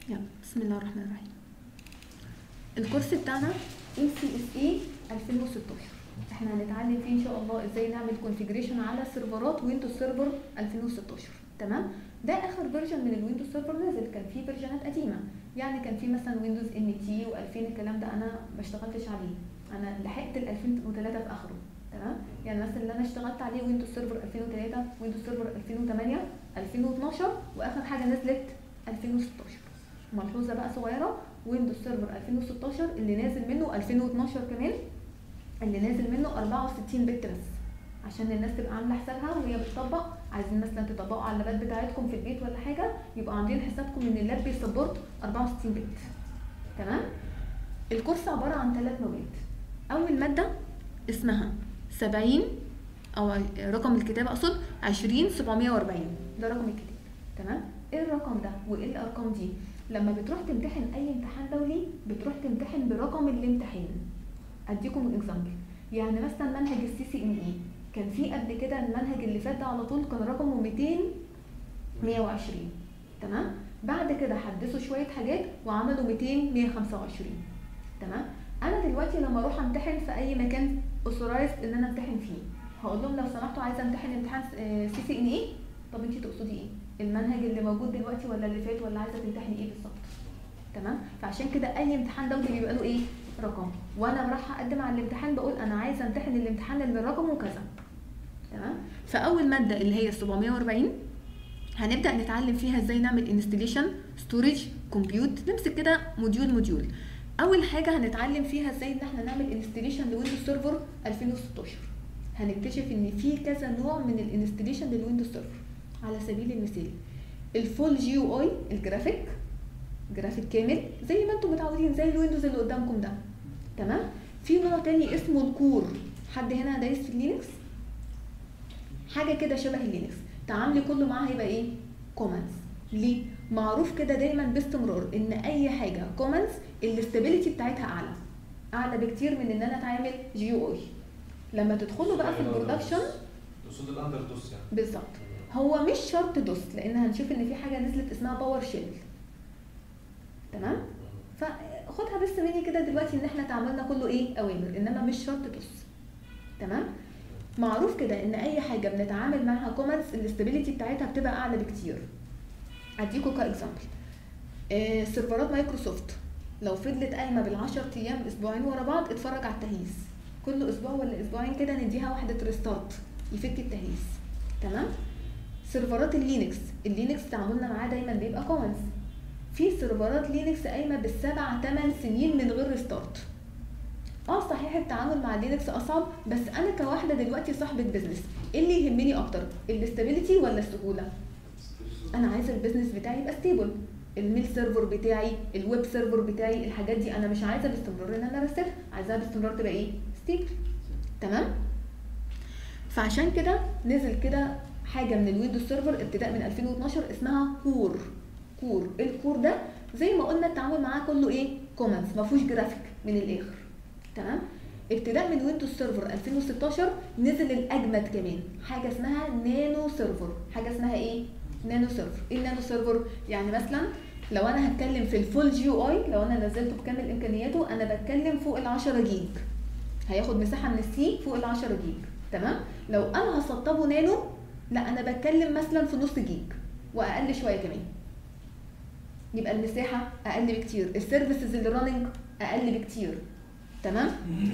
يلا بسم الله الرحمن الرحيم الكورس بتاعنا اي سي اس اي 2016 احنا هنتعلم فيه ان شاء الله ازاي نعمل كونفيجريشن على سيرفرات ويندوز سيرفر 2016 تمام ده اخر فيرجن من الويندوز سيرفر نزل كان في فيرجنات قديمه يعني كان في مثلا ويندوز ام تي و2000 الكلام ده انا ما اشتغلتش عليه انا لحقت ال 2003 في اخره تمام يعني مثلا اللي انا اشتغلت عليه ويندوز سيرفر 2003 ويندوز سيرفر 2008 2012 واخر حاجه نزلت 2016 ملحوظه بقى صغيره ويندوز سيرفر 2016 اللي نازل منه 2012 كمان اللي نازل منه 64 بت بس عشان الناس تبقى عامله حسابها وهي بتطبق عايزين مثلا تطبقوا على اللابات بتاعتكم في البيت ولا حاجه يبقى عاملين حسابكم ان اللاب بيسبورت 64 بت تمام الكورس عباره عن ثلاث مواد اول ماده اسمها 70 او رقم الكتاب اقصد 20 740 ده رقم الكتاب تمام ايه الرقم ده وايه الارقام دي لما بتروح تمتحن اي امتحان دولي بتروح تمتحن برقم الامتحان اديكم اكزامبل يعني مثلا منهج السي سي ان اي كان في قبل كده المنهج اللي فات ده على طول كان رقمه 200 120 تمام بعد كده حدثوا شويه حاجات وعملوا 200 125 تمام انا دلوقتي لما اروح امتحن في اي مكان اوثورايز ان انا امتحن فيه هقول لهم لو سمحتوا عايزه امتحن امتحان سي سي ان اي طب انت تقصدي ايه المنهج اللي موجود دلوقتي ولا اللي فات ولا عايزه تمتحني ايه بالظبط تمام فعشان كده اي امتحان دولي بيبقى له ايه رقم وانا رايحه اقدم على الامتحان بقول انا عايزه امتحن الامتحان اللي رقمه كذا تمام فاول ماده اللي هي 740 هنبدا نتعلم فيها ازاي نعمل انستليشن ستورج كومبيوت نمسك كده موديول موديول اول حاجه هنتعلم فيها ازاي ان احنا نعمل انستليشن لويندوز سيرفر 2016 هنكتشف ان في كذا نوع من الانستليشن للويندوز سيرفر على سبيل المثال الفول جي يو اي الجرافيك جرافيك كامل زي ما انتم متعودين زي الويندوز اللي قدامكم ده تمام في نوع تاني اسمه الكور حد هنا دايس في اللينكس حاجه كده شبه اللينكس تعاملي كله معاها هيبقى ايه كومنتس ليه معروف كده دايما باستمرار ان اي حاجه كومنتس الاستابيليتي بتاعتها اعلى اعلى بكتير من ان انا اتعامل جي يو اي لما تدخلوا بقى في البرودكشن تقصد الاندر دوس يعني بالظبط هو مش شرط دوس لان هنشوف ان في حاجه نزلت اسمها باور شيل تمام فخدها بس مني كده دلوقتي ان احنا تعاملنا كله ايه اوامر انما مش شرط دوس تمام معروف كده ان اي حاجه بنتعامل معاها كومنتس الاستابيليتي بتاعتها بتبقى اعلى بكتير اديكوا كاكزامبل آه سيرفرات مايكروسوفت لو فضلت قايمه بالعشر ايام اسبوعين ورا بعض اتفرج على التهيس كل اسبوع ولا اسبوعين كده نديها واحده ريستارت يفك التهيس تمام سيرفرات اللينكس اللينكس تعاملنا معاه دايما بيبقى كومنتس في سيرفرات لينكس قايمه بالسبع ثمان سنين من غير ريستارت اه صحيح التعامل مع لينكس اصعب بس انا كواحده دلوقتي صاحبه بزنس ايه اللي يهمني اكتر الاستابيليتي ولا السهوله انا عايزه البيزنس بتاعي يبقى ستيبل الميل سيرفر بتاعي الويب سيرفر بتاعي الحاجات دي انا مش عايزه باستمرار ان انا ارسلها عايزاها باستمرار تبقى ايه ستيبل تمام فعشان كده نزل كده حاجه من الويندوز سيرفر ابتداء من 2012 اسمها كور كور الكور ده زي ما قلنا التعامل معاه كله ايه كومنتس ما فيهوش جرافيك من الاخر تمام ابتداء من ويندوز سيرفر 2016 نزل الاجمد كمان حاجه اسمها نانو سيرفر حاجه اسمها ايه نانو سيرفر ايه النانو سيرفر يعني مثلا لو انا هتكلم في الفول جي يو اي لو انا نزلته بكامل امكانياته انا بتكلم فوق ال 10 جيج هياخد مساحه من السي فوق ال 10 جيج تمام لو انا هسطبه نانو لا انا بتكلم مثلا في نص جيج واقل شويه كمان يبقى المساحه اقل بكتير السيرفيسز اللي راننج اقل بكتير تمام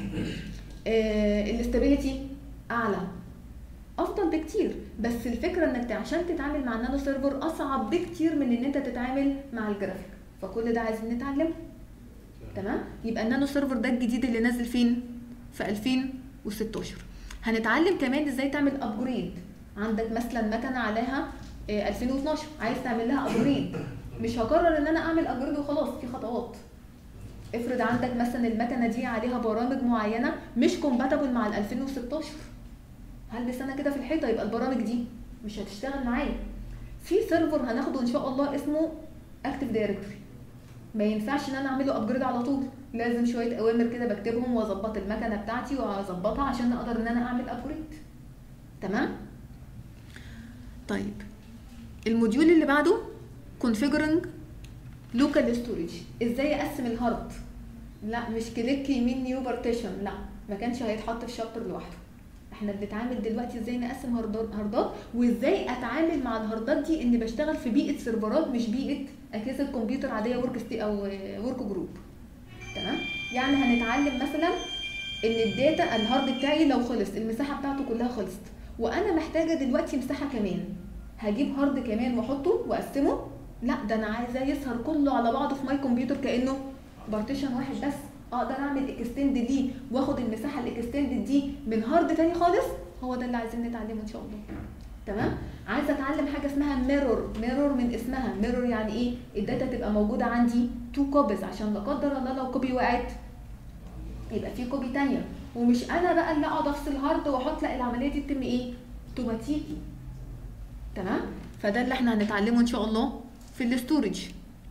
آه الاستابيليتي اعلى افضل بكتير بس الفكره انك عشان تتعامل مع النانو سيرفر اصعب بكتير من ان انت تتعامل مع الجرافيك فكل ده عايزين نتعلمه تمام يبقى النانو سيرفر ده الجديد اللي نازل فين في 2016 هنتعلم كمان ازاي تعمل ابجريد عندك مثلا مكنه عليها 2012 عايز تعمل لها ابجريد مش هقرر ان انا اعمل ابجريد وخلاص في خطوات افرض عندك مثلا المكنه دي عليها برامج معينه مش كومباتبل مع ال 2016 هلبس انا كده في الحيطه يبقى البرامج دي مش هتشتغل معايا في سيرفر هناخده ان شاء الله اسمه اكتف دايركتوري ما ينفعش ان انا اعمله ابجريد على طول لازم شويه اوامر كده بكتبهم واظبط المكنه بتاعتي واظبطها عشان اقدر ان انا اعمل ابجريد تمام طيب الموديول اللي بعده configuring لوكال ستورج ازاي اقسم الهارد لا مش كليك يمين نيو بارتيشن لا ما كانش هيتحط في شابتر لوحده احنا بنتعامل دلوقتي ازاي نقسم هاردات هاردات وازاي اتعامل مع الهاردات دي اني بشتغل في بيئه سيرفرات مش بيئه اجهزه كمبيوتر عاديه ورك ستي او ورك جروب تمام يعني هنتعلم مثلا ان الداتا الهارد بتاعي لو خلص المساحه بتاعته كلها خلصت وانا محتاجه دلوقتي مساحه كمان هجيب هارد كمان واحطه واقسمه لا ده انا عايزاه يسهر كله على بعضه في ماي كمبيوتر كانه بارتيشن واحد بس اقدر اعمل اكستند ليه واخد المساحه الاكستند دي من هارد تاني خالص هو ده اللي عايزين نتعلمه ان شاء الله تمام عايزه اتعلم حاجه اسمها ميرور ميرور من اسمها ميرور يعني ايه الداتا تبقى موجوده عندي تو كوبيز عشان لا قدر الله لو كوبي وقعت يبقى في كوبي تانية ومش انا بقى اللي اقعد افصل هارد واحط لا العمليه دي تتم ايه اوتوماتيكي تمام فده اللي احنا هنتعلمه ان شاء الله في الاستورج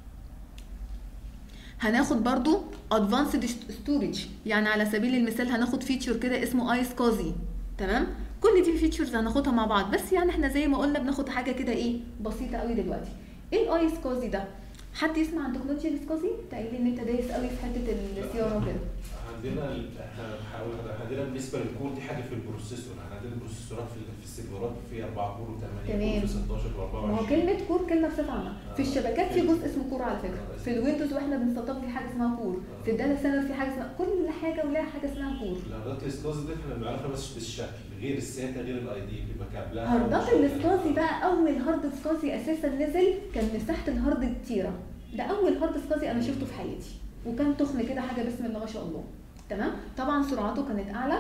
هناخد برضو ادفانسد ستورج يعني على سبيل المثال هناخد فيتشر كده اسمه ايس كوزي تمام كل دي فيتشرز هناخدها مع بعض بس يعني احنا زي ما قلنا بناخد حاجه كده ايه بسيطه قوي دلوقتي ايه الايس كوزي ده حد يسمع عن تكنولوجيا الايسكوزي تقريبا ان انت دايس قوي في حته الصيانه وكده عندنا ال- احنا هقول لحضرتك، عندنا بالنسبه للكور دي حاجه في البروسيسور احنا عندنا البروسيسورات في في السيرفرات في 4 كور و8 تمام. كور في 16 ما هو و24 كلمة كور كلمة بصفة عامة، في آه. الشبكات في جزء اسمه كور على فكرة، في الويندوز واحنا بنسطب في حاجة اسمها كور، في الداتا سنتر في حاجة اسمها كل حاجة ولها حاجة اسمها كور. الهاردات الاسكوز دي احنا بنعرفها بس بالشكل غير الساتا غير الاي دي بيبقى كابلها هاردات الاسكازي بقى أول هارد اسكازي أساسا نزل كان مساحة الهارد كتيرة، ده أول هارد اسكازي أنا شفته في حياتي، وكان تخن كده حاجة بسم الله ما شاء الله، تمام؟ طبعا سرعته كانت أعلى،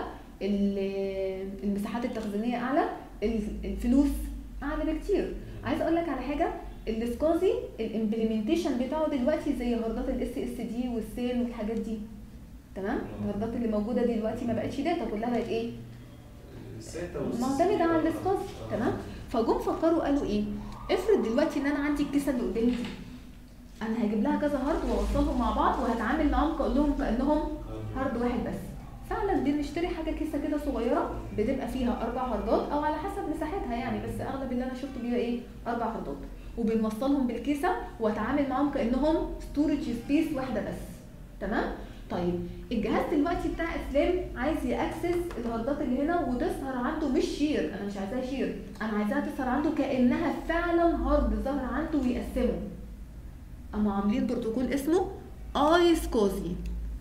ال- المساحات التخزينية أعلى، ال- الفلوس أعلى بكتير. عايزه اقول لك على حاجه السكازي الامبلمنتيشن بتاعه دلوقتي زي هاردات الاس اس دي والسيل والحاجات دي تمام الهاردات اللي موجوده دي دلوقتي ما بقتش داتا كلها بقت ايه الساتا والس- معتمده على السكازي آه. تمام فجم فكروا قالوا ايه افرض دلوقتي ان انا عندي الكيسه اللي قدامي دي انا هجيب لها كذا هارد واوصلهم مع بعض وهتعامل معاهم كلهم كانهم هارد واحد بس فعلا بنشتري حاجه كيسه كده صغيره بتبقى فيها اربع هاردات او على حسب مساحتها يعني بس اغلب اللي انا شفته بيها ايه اربع هاردات وبنوصلهم بالكيسه واتعامل معاهم كانهم ستورج سبيس واحده بس تمام طيب الجهاز دلوقتي بتاع اسلام عايز ياكسس الهاردات اللي هنا وتظهر عنده مش شير انا مش عايزاها شير انا عايزاها تظهر عنده كانها فعلا هارد ظهر عنده ويقسمه اما عاملين بروتوكول اسمه ايس كوزي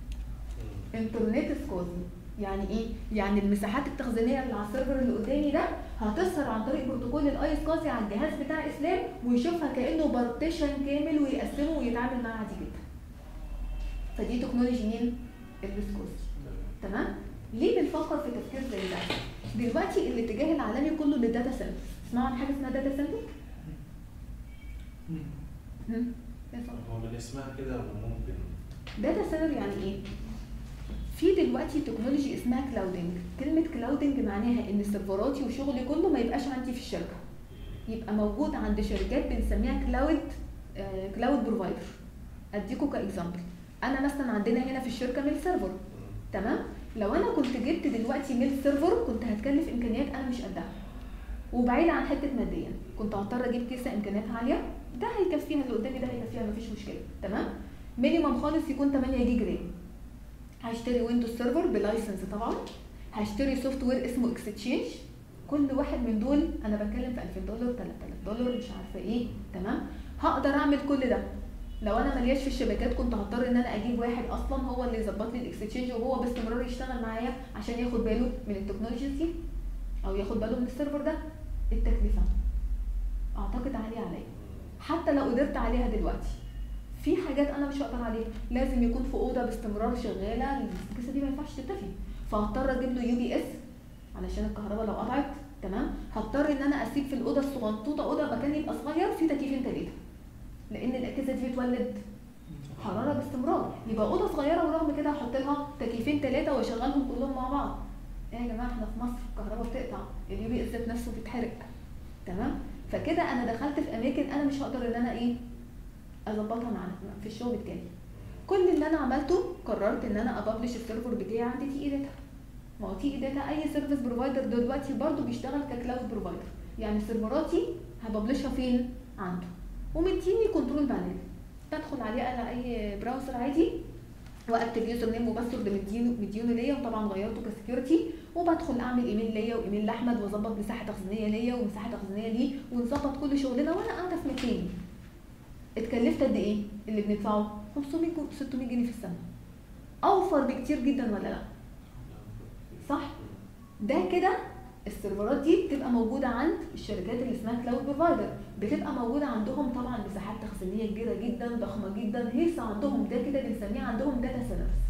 انترنت سكوزي يعني ايه؟ يعني المساحات التخزينيه اللي على السيرفر اللي قدامي ده هتظهر عن طريق بروتوكول الاي سكوزي على الجهاز بتاع اسلام ويشوفها كانه بارتيشن كامل ويقسمه ويتعامل معاه عادي جدا. فدي تكنولوجي مين؟ السكوزي تمام؟ ليه بنفكر في تفكير زي ده؟ دلوقتي الاتجاه العالمي كله للداتا سنتر، تسمعوا عن حاجه اسمها داتا سنتر؟ هم؟ يا صاحبي. هو من اسمها كده ممكن داتا سنتر يعني ايه؟ في دلوقتي تكنولوجي اسمها كلاودنج، كلمة كلاودنج معناها ان سيرفراتي وشغلي كله ما يبقاش عندي في الشركة. يبقى موجود عند شركات بنسميها كلاود كلاود بروفايدر. اديكوا كاكزامبل. انا مثلا عندنا هنا في الشركة ميل سيرفر تمام؟ لو انا كنت جبت دلوقتي ميل سيرفر كنت هتكلف امكانيات انا مش قدها. وبعيد عن حته ماديا كنت هضطر اجيب كيسه امكانياتها عاليه ده هيكفيها اللي قدامي ده هيكفيها مفيش مشكله تمام مينيمم خالص يكون 8 جيجا رام هشتري ويندوز سيرفر بلايسنس طبعا هشتري سوفت وير اسمه اكستشينج كل واحد من دول انا بتكلم في 2000 دولار 3000 دولار مش عارفه ايه تمام هقدر اعمل كل ده لو انا ملياش في الشبكات كنت هضطر ان انا اجيب واحد اصلا هو اللي يظبط لي الاكستشينج وهو باستمرار يشتغل معايا عشان ياخد باله من التكنولوجيز دي او ياخد باله من السيرفر ده التكلفه اعتقد عاليه عليا حتى لو قدرت عليها دلوقتي في حاجات انا مش هقدر عليها لازم يكون في اوضه باستمرار شغاله الكيسه دي ما ينفعش تتفي فهضطر اجيب له يو بي اس علشان الكهرباء لو قطعت تمام هضطر ان انا اسيب في الاوضه الصغنطوطه اوضه مكان يبقى صغير فيه تكييفين ثلاثه لان الاجهزه دي بتولد حراره باستمرار يبقى اوضه صغيره ورغم كده هحط لها تكييفين ثلاثه واشغلهم كلهم مع بعض ايه يا جماعه احنا في مصر الكهرباء بتقطع اليو بي اس ذات نفسه بيتحرق تمام فكده انا دخلت في اماكن انا مش هقدر ان انا ايه اظبطها مع في الشغل بتاعي كل اللي انا عملته قررت ان انا ابلش السيرفر بتاعي عندي تي اي داتا ما هو تي اي داتا اي سيرفيس بروفايدر دلوقتي برضو بيشتغل ككلاود بروفايدر يعني سيرفراتي هبلشها فين عنده ومديني كنترول بانل بدخل عليه على اي براوزر عادي واكتب يوزر نيم وباسورد مدينه مديونه ليا وطبعا غيرته كسكيورتي وبدخل اعمل ايميل ليا وايميل لاحمد واظبط مساحه تخزينيه ليا ومساحه تخزينيه ليه ونظبط كل شغلنا وانا قاعده في مكاني اتكلفت قد ايه اللي بندفعه 500 جو- 600 جنيه في السنه اوفر بكتير جدا ولا لا صح ده كده السيرفرات دي بتبقى موجوده عند الشركات اللي اسمها كلاود بروفايدر بتبقى موجوده عندهم طبعا مساحات تخزينيه كبيره جدا ضخمه جدا هيصه عندهم ده كده بنسميه عندهم داتا سينرز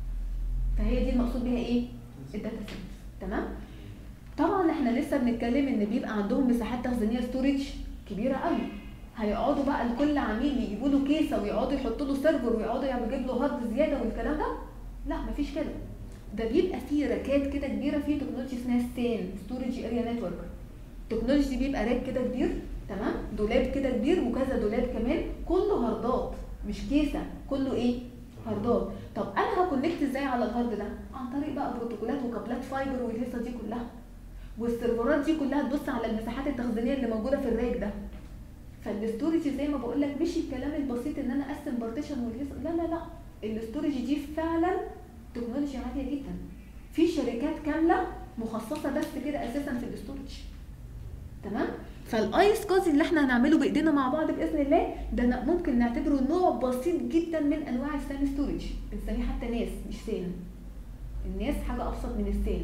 فهي دي المقصود بيها ايه الداتا سينرز تمام طبعا احنا لسه بنتكلم ان بيبقى عندهم مساحات تخزينيه ستورج كبيره قوي هيقعدوا بقى لكل عميل يجيبوا له كيسه ويقعدوا يحطوا له سيرفر ويقعدوا يجيب له هارد زياده والكلام ده لا مفيش كده ده بيبقى فيه راكات كده كبيره فيه تكنولوجي اسمها ستان ستورج اريا نتورك التكنولوجي دي بيبقى راك كده كبير تمام دولاب كده كبير وكذا دولاب كمان كله هاردات مش كيسه كله ايه هاردات طب انا هكونكت ازاي على الهارد ده عن طريق بقى بروتوكولات وكابلات فايبر والهيصه دي كلها والسيرفرات دي كلها تبص على المساحات التخزينيه اللي موجوده في الراك ده فالاستورج زي ما بقول لك مش الكلام البسيط ان انا اقسم بارتيشن والهيصه لا لا لا الاستورج دي فعلا تكنولوجيا عاليه جدا في شركات كامله مخصصه بس كده اساسا في الاستورج تمام فالايس كوزي اللي احنا هنعمله بايدينا مع بعض باذن الله ده ن- ممكن نعتبره نوع بسيط جدا من انواع السان ستورج بنسميه حتى ناس مش سان الناس حاجه ابسط من السان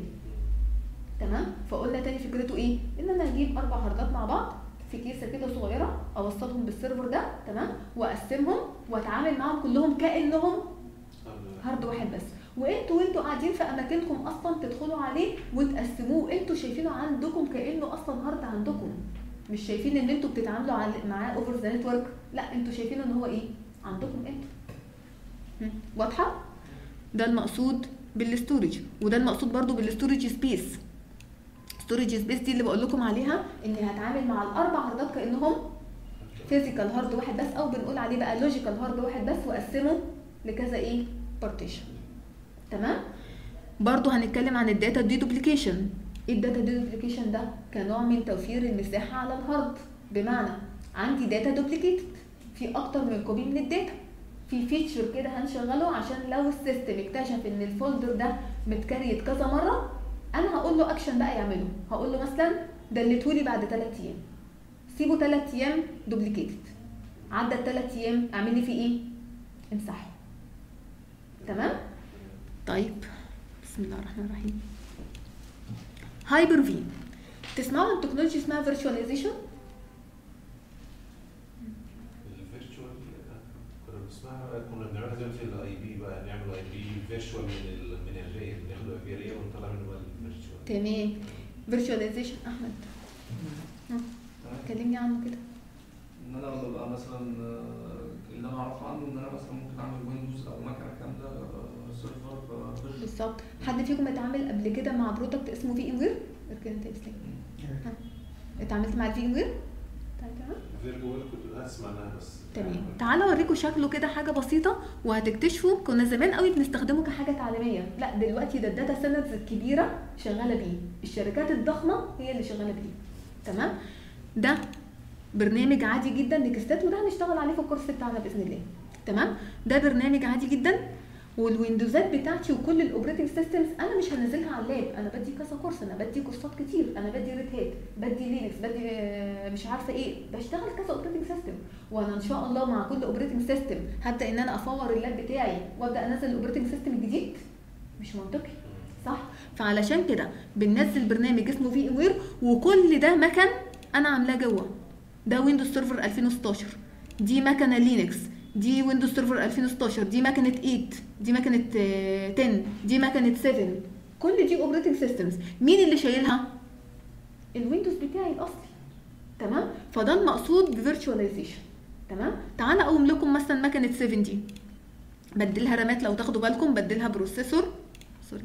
تمام فقلنا تاني فكرته ايه ان انا اجيب اربع هاردات مع بعض في كيسه كده صغيره اوصلهم بالسيرفر ده تمام واقسمهم واتعامل معاهم كلهم كانهم هارد واحد بس وانتوا وانتوا قاعدين في اماكنكم اصلا تدخلوا عليه وتقسموه انتوا شايفينه عندكم كانه اصلا هارد عندكم مش شايفين ان انتوا بتتعاملوا عل- معاه اوفر ذا نتورك لا انتوا شايفينه ان هو ايه عندكم انتوا هم، واضحه ده المقصود بالاستورج وده المقصود برضو بالاستورج سبيس ستورج سبيس دي اللي بقول لكم عليها اني هتعامل مع الاربع هاردات كانهم فيزيكال هارد واحد بس او بنقول عليه بقى لوجيكال هارد واحد بس واقسمه لكذا ايه بارتيشن تمام برضو هنتكلم عن الداتا دي دوبليكيشن ايه الداتا دي دوبليكيشن ده كنوع من توفير المساحه على الهارد بمعنى عندي داتا دوبليكيتد في اكتر من كوبي من الداتا في فيتشر كده هنشغله عشان لو السيستم اكتشف ان الفولدر ده متكريت كذا مره انا هقول له اكشن بقى يعمله هقول له مثلا دلتهولي بعد 3 ايام سيبه 3 ايام دوبليكيتد عدى الثلاث ايام اعمل لي فيه ايه امسحه تمام طيب بسم الله الرحمن الرحيم هايبر في تسمعوا عن تكنولوجي اسمها فيرتشواليزيشن الفيرتشوال كنا بنسمعها كنا بنعملها زي مثل الاي بي بقى نعمل اي بي فيرتشوال من ال من الري بناخد اي بي ري ونطلع منه بقى الفيرتشوال تمام فيرتشواليزيشن احمد ها، تمام كلمني عنه كده ان انا ببقى مثلا آه، اللي انا اعرفه عنه ان انا مثلا ممكن اعمل ويندوز او مكنه كامله آه، سيرفر آه، فيرجن. بالظبط حد فيكم اتعامل قبل كده مع برودكت اسمه في ام وير اركن انت اسلام اتعاملت مع الفي ام وير تمام فيرجو كنت اسمع عنها بس تمام تعالوا اوريكم شكله كده حاجه بسيطه وهتكتشفوا كنا زمان قوي بنستخدمه كحاجه تعليميه لا دلوقتي ده الداتا سنترز الكبيره شغاله بيه الشركات الضخمه هي اللي شغاله بيه تمام ده برنامج عادي جدا نكستات وده هنشتغل عليه في الكورس بتاعنا باذن الله تمام ده برنامج عادي جدا والويندوزات بتاعتي وكل الاوبريتنج سيستمز انا مش هنزلها على اللاب انا بدي كذا كورس انا بدي كورسات كتير انا بدي ريد هات بدي لينكس بدي آه، مش عارفه ايه بشتغل كذا اوبريتنج سيستم وانا ان شاء الله مع كل اوبريتنج سيستم هبدا ان انا افور اللاب بتاعي وابدا انزل الاوبريتنج سيستم الجديد مش منطقي صح فعلشان كده بننزل برنامج اسمه في ام وير وكل ده مكن انا عاملاه جوه ده ويندوز سيرفر 2016 دي مكنه لينكس دي ويندوز سيرفر 2016 دي مكنه 8 دي مكنه آه، 10 دي مكنه 7 كل دي اوبريتنج سيستمز مين اللي شايلها الويندوز بتاعي الاصلي تمام فده المقصود بفيرتشواليزيشن تمام تعالى اقوم لكم مثلا مكنه 7 دي بدلها رامات لو تاخدوا بالكم بدلها بروسيسور سوري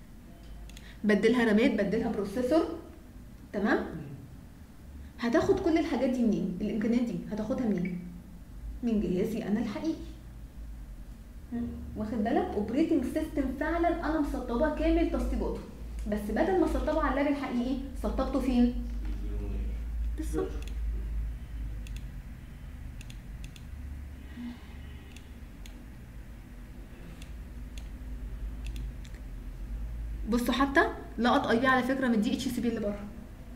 بدلها رامات بدلها بروسيسور تمام هتاخد كل الحاجات دي منين الامكانيات دي هتاخدها منين من جهازي انا الحقيقي مم. واخد بالك اوبريتنج سيستم فعلا انا مسطباه كامل تسطيباته بس بدل ما اسطبه على اللاب الحقيقي سطبته فين بالظبط بصوا حتى لقط اي بي على فكره من دي اتش سي بي اللي بره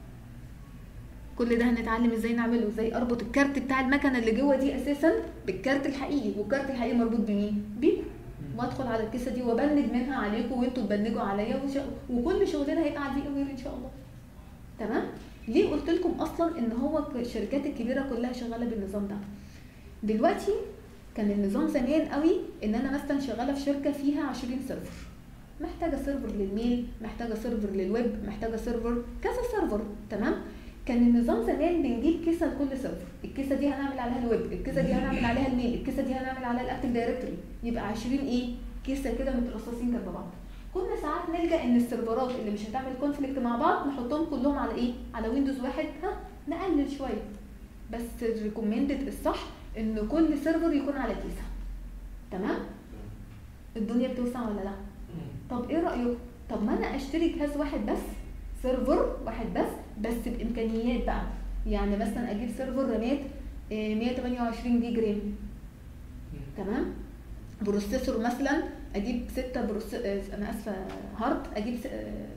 كل ده هنتعلم ازاي نعمله ازاي اربط الكارت بتاع المكنه اللي جوه دي اساسا بالكارت الحقيقي والكارت الحقيقي مربوط بمين بيكم وادخل على الكيسه دي وابنج منها عليكم وانتوا تبنجوا عليا وش... وكل شغلنا هيبقى على الفي ام ان شاء الله تمام ليه قلت لكم اصلا ان هو الشركات الكبيره كلها شغاله بالنظام ده دلوقتي كان النظام زمان قوي ان انا مثلا شغاله في شركه فيها 20 سيرفر محتاجه سيرفر للميل محتاجه سيرفر للويب محتاجه سيرفر كذا سيرفر تمام كان النظام زمان بنجيب كيسه لكل سيرفر الكيسه دي هنعمل عليها الويب الكيسه دي هنعمل عليها الميل الكيسه دي هنعمل عليها الاكتيف دايركتوري يبقى 20 ايه كيسه كده مترصصين جنب بعض كنا ساعات نلجا ان السيرفرات اللي مش هتعمل كونفليكت مع بعض نحطهم كلهم على ايه على ويندوز واحد ها نقلل شويه بس الريكومندد الصح ان كل سيرفر يكون على كيسه تمام الدنيا بتوسع ولا لا طب ايه رايكم طب ما انا اشتري جهاز واحد بس سيرفر واحد بس بس بامكانيات بقى يعني مثلا اجيب سيرفر رامات آه، 128 جيجا رام تمام بروسيسور مثلا اجيب 6 بروس آه، انا اسفه هارد اجيب س- آه،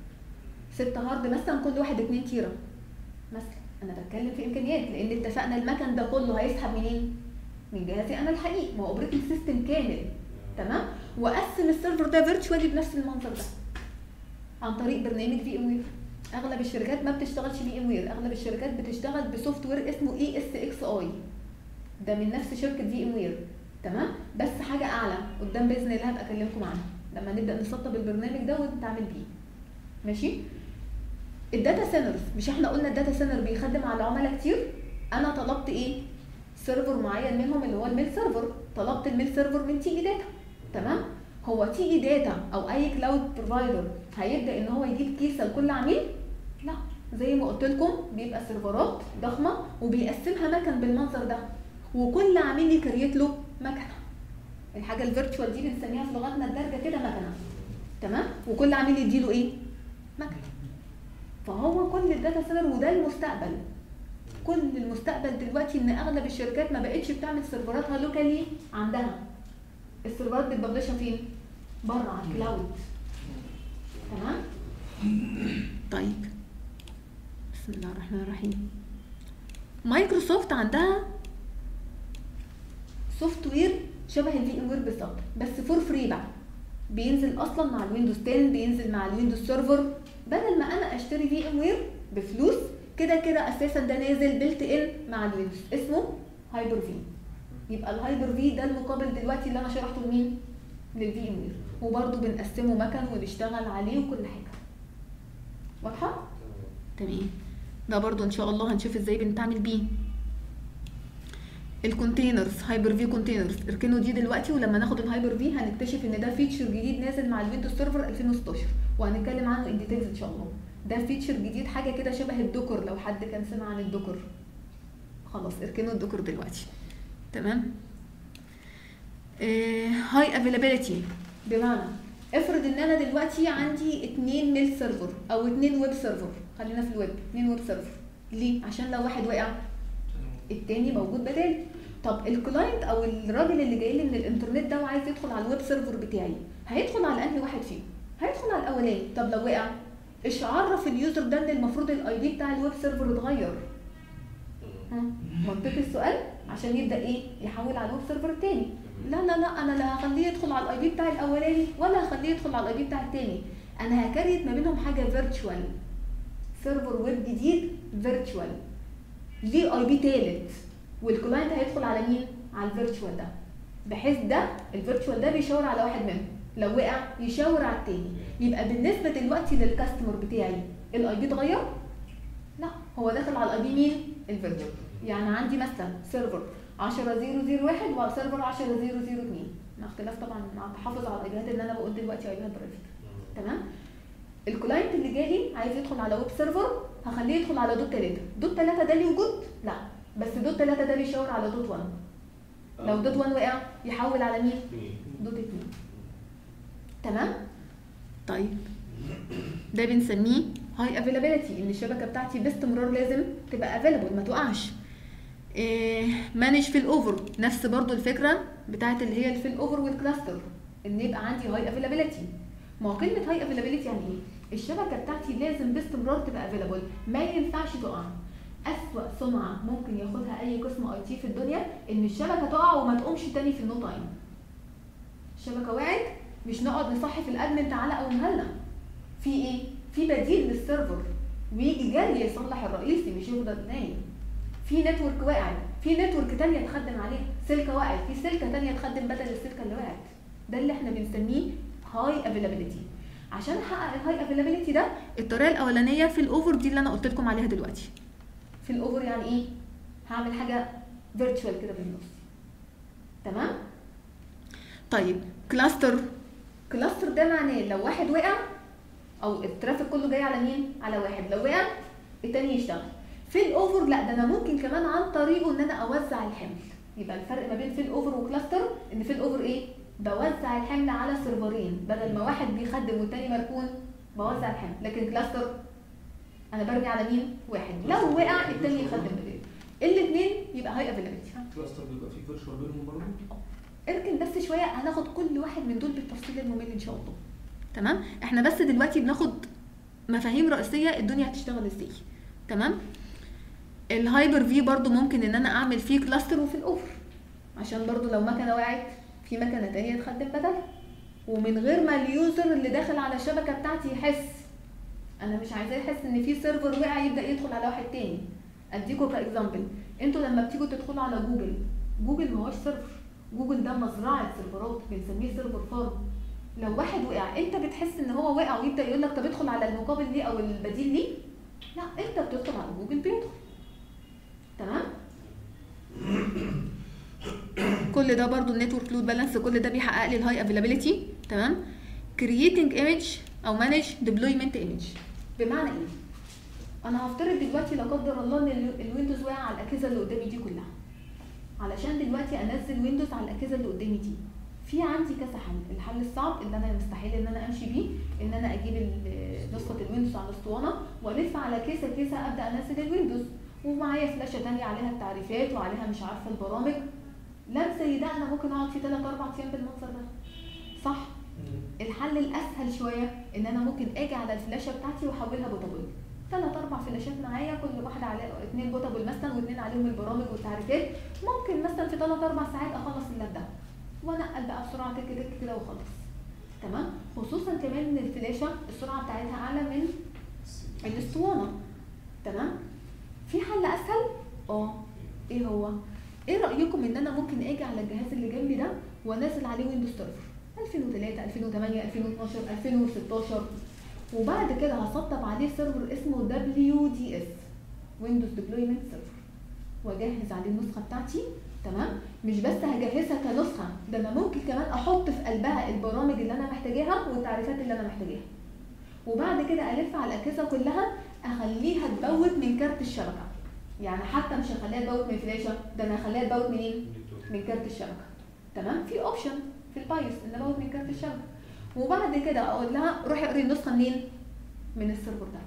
6 هارد مثلا كل واحد 2 تيرا مثلا انا بتكلم في امكانيات لان اتفقنا المكن ده كله هيسحب منين من جهازي انا الحقيقي ما هو اوبريتنج سيستم كامل تمام واقسم السيرفر ده فيرتشوالي بنفس المنظر ده عن طريق برنامج في ام وير اغلب الشركات ما بتشتغلش في ام وير اغلب الشركات بتشتغل بسوفت وير اسمه اي اس اكس اي ده من نفس شركه في ام وير تمام بس حاجه اعلى قدام باذن الله هبقى اكلمكم عنها لما نبدا نسطب البرنامج ده ونتعامل بيه ماشي الداتا سينرز مش احنا قلنا الداتا سينر بيخدم على عملاء كتير انا طلبت ايه سيرفر معين منهم اللي هو الميل سيرفر طلبت الميل سيرفر من تي اي داتا تمام هو تي اي داتا او اي كلاود بروفايدر هيبدا ان هو يجيب كيسه لكل عميل لا زي ما قلت لكم بيبقى سيرفرات ضخمه وبيقسمها مكن بالمنظر ده وكل عميل يكريت له مكنه الحاجه الفيرتشوال دي بنسميها في لغتنا الدارجه كده مكنه تمام وكل عميل يديله ايه مكنه فهو كل الداتا سينر وده المستقبل كل المستقبل دلوقتي ان اغلب الشركات ما بقتش بتعمل سيرفراتها لوكالي عندها السيرفرات بتبلشها فين بره على الكلاود تمام طيب بسم الله الرحمن الرحيم مايكروسوفت عندها سوفت وير شبه الفي ام وير بالظبط بس فور فري بقى بينزل اصلا مع الويندوز 10 بينزل مع الويندوز سيرفر بدل ما انا اشتري في ام وير بفلوس كده كده اساسا ده نازل بيلت ان مع الويندوز اسمه هايبر في يبقى الهايبر في ده المقابل دلوقتي اللي انا شرحته لمين للفي ام وير وبرده بنقسمه مكن ونشتغل عليه وكل حاجه واضحه تمام ده برضو ان شاء الله هنشوف ازاي بنتعامل بيه الكونتينرز هايبر في كونتينرز اركنوا دي دلوقتي ولما ناخد الهايبر في هنكتشف ان ده فيتشر جديد نازل مع الويندوز سيرفر 2016 وهنتكلم عنه ان ديتيلز ان شاء الله ده فيتشر جديد حاجه كده شبه الدوكر لو حد كان سمع عن الدوكر خلاص اركنوا الدوكر دلوقتي تمام هاي افيلابيلتي بمعنى افرض ان انا دلوقتي عندي اتنين ميل سيرفر او اتنين ويب سيرفر خلينا في الويب اتنين ويب سيرفر ليه عشان لو واحد وقع التاني موجود بداله طب الكلاينت او الراجل اللي جاي لي من الانترنت ده وعايز يدخل على الويب سيرفر بتاعي هيدخل على انهي واحد فيهم هيدخل على الاولاني طب لو وقع ايش عرف اليوزر ده ان المفروض الاي دي بتاع الويب سيرفر اتغير ها منطقي السؤال عشان يبدا ايه يحول على الويب سيرفر التاني لا لا لا انا لا هخليه يدخل على الاي بي بتاع الاولاني ولا هخليه يدخل على الاي بي بتاع التاني انا هكريت ما بينهم حاجه فيرتشوال سيرفر ويب جديد فيرتشوال ليه اي بي تالت والكلاينت هيدخل على مين على الفيرتشوال ده بحيث ده الفيرتشوال ده بيشاور على واحد منهم لو وقع يشاور على التاني يبقى بالنسبه دلوقتي للكاستمر بتاعي الاي بي اتغير لا هو داخل على الاي بي مين الفيرتشوال يعني عندي مثلا سيرفر 10001 وسيرفر 10002 مع اختلاف طبعا مع التحفظ على الايبيهات اللي انا بقول دلوقتي ايبيهات برايفت تمام الكلاينت اللي جالي عايز يدخل على ويب سيرفر هخليه يدخل على دوت 3 دوت 3 ده ليه وجود لا بس دوت 3 ده بيشاور على دوت 1 لو دوت 1 وقع يحول على مين دوت 2 تمام طيب ده بنسميه هاي افيلابيلتي ان الشبكه بتاعتي باستمرار لازم تبقى افيلابل ما توقعش مانج في الاوفر نفس برضو الفكره بتاعت اللي هي في الاوفر والكلاستر ان يبقى عندي هاي افيلابيلتي ما هو كلمه هاي افيلابيلتي يعني ايه الشبكه بتاعتي لازم باستمرار تبقى افيلابل ما ينفعش تقع اسوأ سمعه ممكن ياخدها اي قسم اي تي في الدنيا ان الشبكه تقع وما تقومش تاني في النو تايم الشبكه وقعت مش نقعد نصحي في الادمن تعالى قومها لنا في ايه في بديل للسيرفر ويجي جري يصلح الرئيسي مش يفضل نايم في نتورك وقع في نتورك تانية تخدم عليها سلكة وقعت في سلكة تانية تخدم بدل السلكة اللي وقعت ده اللي احنا بنسميه هاي افيلابيلتي عشان احقق الهاي افيلابيلتي ده الطريقة الأولانية في الأوفر دي اللي أنا قلت لكم عليها دلوقتي في الأوفر يعني إيه؟ هعمل حاجة فيرتشوال كده بالنص تمام؟ طيب كلاستر كلاستر ده معناه لو واحد وقع او الترافيك كله جاي على مين؟ على واحد لو وقع التاني يشتغل في الاوفر لا ده انا ممكن كمان عن طريقه ان انا اوزع الحمل يبقى الفرق ما بين في الاوفر وكلاستر ان في الاوفر ايه؟ بوزع الحمل على سيرفرين بدل ما واحد بيخدم والتاني مركون بوزع الحمل لكن كلاستر انا برمي على مين؟ واحد لو وقع التاني يخدم بداله الاثنين يبقى هاي افيلابيلتي كلاستر بيبقى فيه فيرشوال بينهم برضه اركن بس شويه هناخد كل واحد من دول بالتفصيل الممل ان شاء الله تمام احنا بس دلوقتي بناخد مفاهيم رئيسيه الدنيا هتشتغل ازاي تمام الهايبر في برضو ممكن ان انا اعمل فيه كلاستر وفي الاوفر عشان برضو لو مكنه وقعت في مكنه تانية تخدم بدلها ومن غير ما اليوزر اللي داخل على الشبكه بتاعتي يحس انا مش عايزاه يحس ان في سيرفر وقع يبدا يدخل على واحد تاني اديكوا كاكزامبل انتوا لما بتيجوا تدخلوا على جوجل جوجل ما هوش سيرفر جوجل ده مزرعه سيرفرات بنسميه سيرفر فارم لو واحد وقع انت بتحس ان هو وقع ويبدا يقول لك طب ادخل على المقابل ليه او البديل ليه لا انت بتدخل على جوجل بيدخل تمام كل ده برضو النتورك لود بالانس كل ده بيحقق لي الهاي افيلابيلتي تمام creating image او manage deployment image بمعنى ايه انا هفترض دلوقتي لا قدر الله ان ال- الويندوز وقع على الاجهزه اللي قدامي دي كلها علشان دلوقتي انزل ويندوز على الاجهزه اللي قدامي دي في عندي كذا حل الحل الصعب اللي انا مستحيل ان انا امشي بيه ان انا اجيب ال- نسخه الويندوز على الاسطوانه والف على كيسه كيسه ابدا انزل الويندوز ومعايا فلاشه تانية عليها التعريفات وعليها مش عارفه البرامج لا زي ده انا ممكن اقعد فيه 3 4 ايام بالمنظر ده صح الحل الاسهل شويه ان انا ممكن اجي على الفلاشه بتاعتي واحولها بوتابل ثلاث اربع فلاشات معايا كل واحده عليها اثنين بوتابل مثلا واثنين عليهم البرامج والتعريفات ممكن مثلا في ثلاث اربع ساعات اخلص اللاب ده وانقل بقى بسرعه تك تك كده وخلاص تمام خصوصا كمان ان الفلاشه السرعه بتاعتها اعلى من الاسطوانه تمام في حل اسهل اه ايه هو ايه رايكم ان انا ممكن اجي على الجهاز اللي جنبي ده وانزل عليه ويندوز سيرفر 2003 2008 2012 2016 وبعد كده هسطب عليه سيرفر اسمه دبليو دي اس ويندوز ديبلويمنت سيرفر واجهز عليه النسخه بتاعتي تمام مش بس هجهزها كنسخه ده انا ممكن كمان احط في قلبها البرامج اللي انا محتاجاها والتعريفات اللي انا محتاجاها وبعد كده الف على الاجهزه كلها اخليها تبوت من كارت الشبكه يعني حتى مش هخليها تبوت من فلاشه ده انا هخليها تبوت منين من كارت الشبكه تمام في اوبشن في البايس ان ابوت من كارت الشبكه وبعد كده اقول لها روحي اقري النسخه منين من السيرفر ده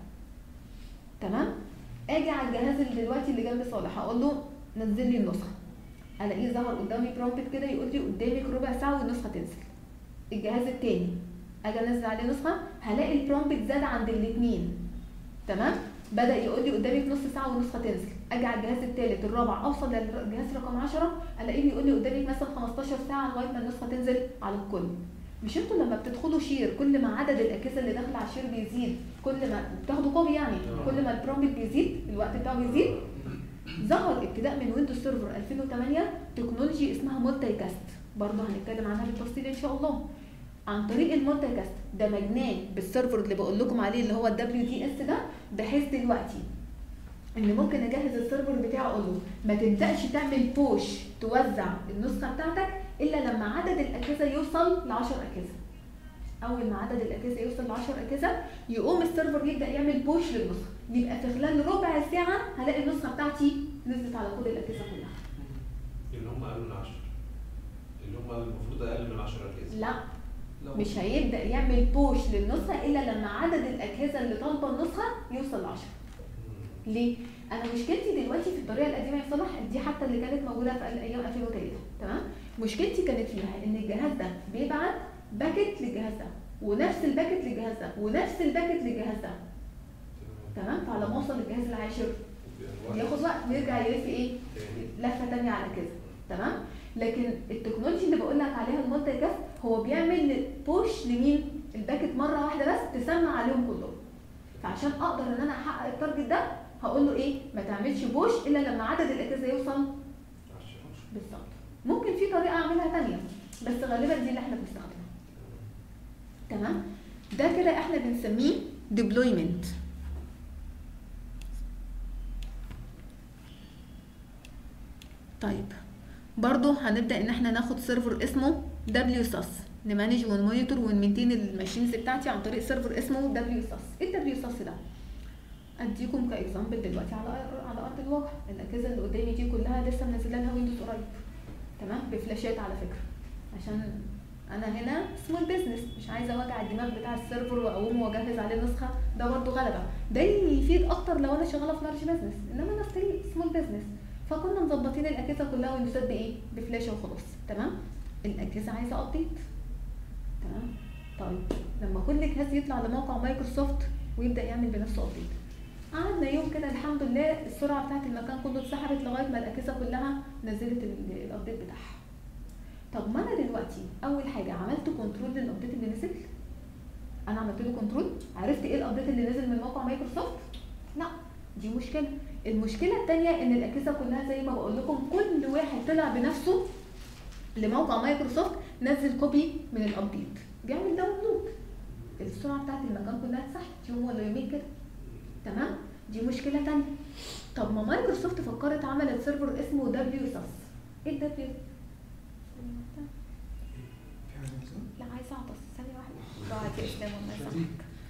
تمام اجي على الجهاز اللي دلوقتي اللي جنب صالح اقول له نزل لي النسخه الاقيه ظهر قدامي برومبت كده يقول لي قدامك ربع ساعه والنسخه تنزل الجهاز التاني اجي انزل عليه نسخه هلاقي البرومبت زاد عند الاثنين تمام بدا يقول لي قدامك نص ساعه والنسخه تنزل اجي على الجهاز الثالث الرابع اوصل للجهاز رقم 10 الاقيه بيقول لي قدامك مثلا 15 ساعه لغايه ما النسخه تنزل على الكل مش انتوا لما بتدخلوا شير كل ما عدد الاجهزه اللي داخله على الشير بيزيد كل ما بتاخدوا كوبي يعني آه. كل ما البرومبت بيزيد الوقت بتاعه بيزيد ظهر ابتداء من ويندوز سيرفر 2008 تكنولوجي اسمها مولتي كاست برضه هنتكلم عنها بالتفصيل ان شاء الله عن طريق المولتي كاست دمجناه بالسيرفر اللي بقول لكم عليه اللي هو الدبليو دي اس ده بحيث دلوقتي ان ممكن اجهز السيرفر بتاعي اقول له ما تبداش تعمل بوش توزع النسخه بتاعتك الا لما عدد الاجهزه يوصل ل 10 اجهزه اول ما عدد الاجهزه يوصل ل 10 اجهزه يقوم السيرفر يبدا يعمل بوش للنسخه يبقى في خلال ربع ساعه هلاقي النسخه بتاعتي نزلت على كل الاجهزه كلها اللي هم اقل من 10 اللي هم المفروض اقل من 10 اجهزه لا لو مش هيبدا يعمل بوش للنسخه الا لما عدد الاجهزه اللي طالبه النسخه يوصل ل 10 مم. ليه؟ انا مشكلتي دلوقتي في الطريقه القديمه يا صلاح دي حتى اللي كانت موجوده في ايام 2003 تمام؟ مشكلتي كانت فيها ان الجهاز ده بيبعت باكت للجهاز ده ونفس الباكت للجهاز ده ونفس الباكت للجهاز ده تمام فعلى ما اوصل للجهاز العاشر ياخد وقت ويرجع يلف ايه لفه تانية على كده تمام لكن التكنولوجي اللي بقول لك عليها المالتي كاست هو بيعمل بوش لمين الباكت مره واحده بس تسمع عليهم كلهم فعشان اقدر ان انا احقق التارجت ده هقول له ايه ما تعملش بوش الا لما عدد الاجهزه يوصل بالظبط ممكن في طريقه اعملها تانية بس غالبا دي اللي احنا بنستخدمها تمام ده كده احنا بنسميه deployment طيب برضو هنبدا ان احنا ناخد سيرفر اسمه دبليو ساس نمانج ونمونيتور ونمنتين الماشينز بتاعتي عن طريق سيرفر اسمه دبليو ساس ايه الدبليو ساس ده اديكم كاكزامبل دلوقتي على على ارض الواقع الاجهزه اللي قدامي دي كلها لسه منزله لها ويندوز قريب تمام بفلاشات على فكره عشان انا هنا سمول بزنس مش عايزه وجع الدماغ بتاع السيرفر واقوم واجهز عليه نسخه ده برضه غلبه ده يفيد اكتر لو انا شغاله في لارج بزنس انما انا ستيل سمول بزنس فكنا مظبطين الاجهزه كلها ويندوزات بايه بفلاشه وخلاص تمام الاجهزه عايزه ابديت تمام طيب لما كل جهاز يطلع لموقع مايكروسوفت ويبدا يعمل بنفسه ابديت قعدنا يوم كده الحمد لله السرعه بتاعت المكان كله اتسحبت لغايه ما الاجهزه كلها نزلت ال- الابديت بتاعها طب ما انا دلوقتي اول حاجه عملت كنترول للابديت اللي نزل انا عملت له كنترول عرفت ايه الابديت اللي نزل من موقع مايكروسوفت لا دي مشكله المشكله الثانيه ان الاجهزه كلها زي ما بقول لكم كل واحد طلع بنفسه لموقع مايكروسوفت نزل كوبي من الابديت بيعمل داونلود السرعه بتاعت المكان كلها اتسحبت يوم ولا يومين كده تمام دي مشكله تانية طب ما مايكروسوفت فكرت عملت سيرفر اسمه دبليو ساس ايه الدبليو لا عايزه اعطس ثانيه واحده ضاعت يا اسلام والله يسامحك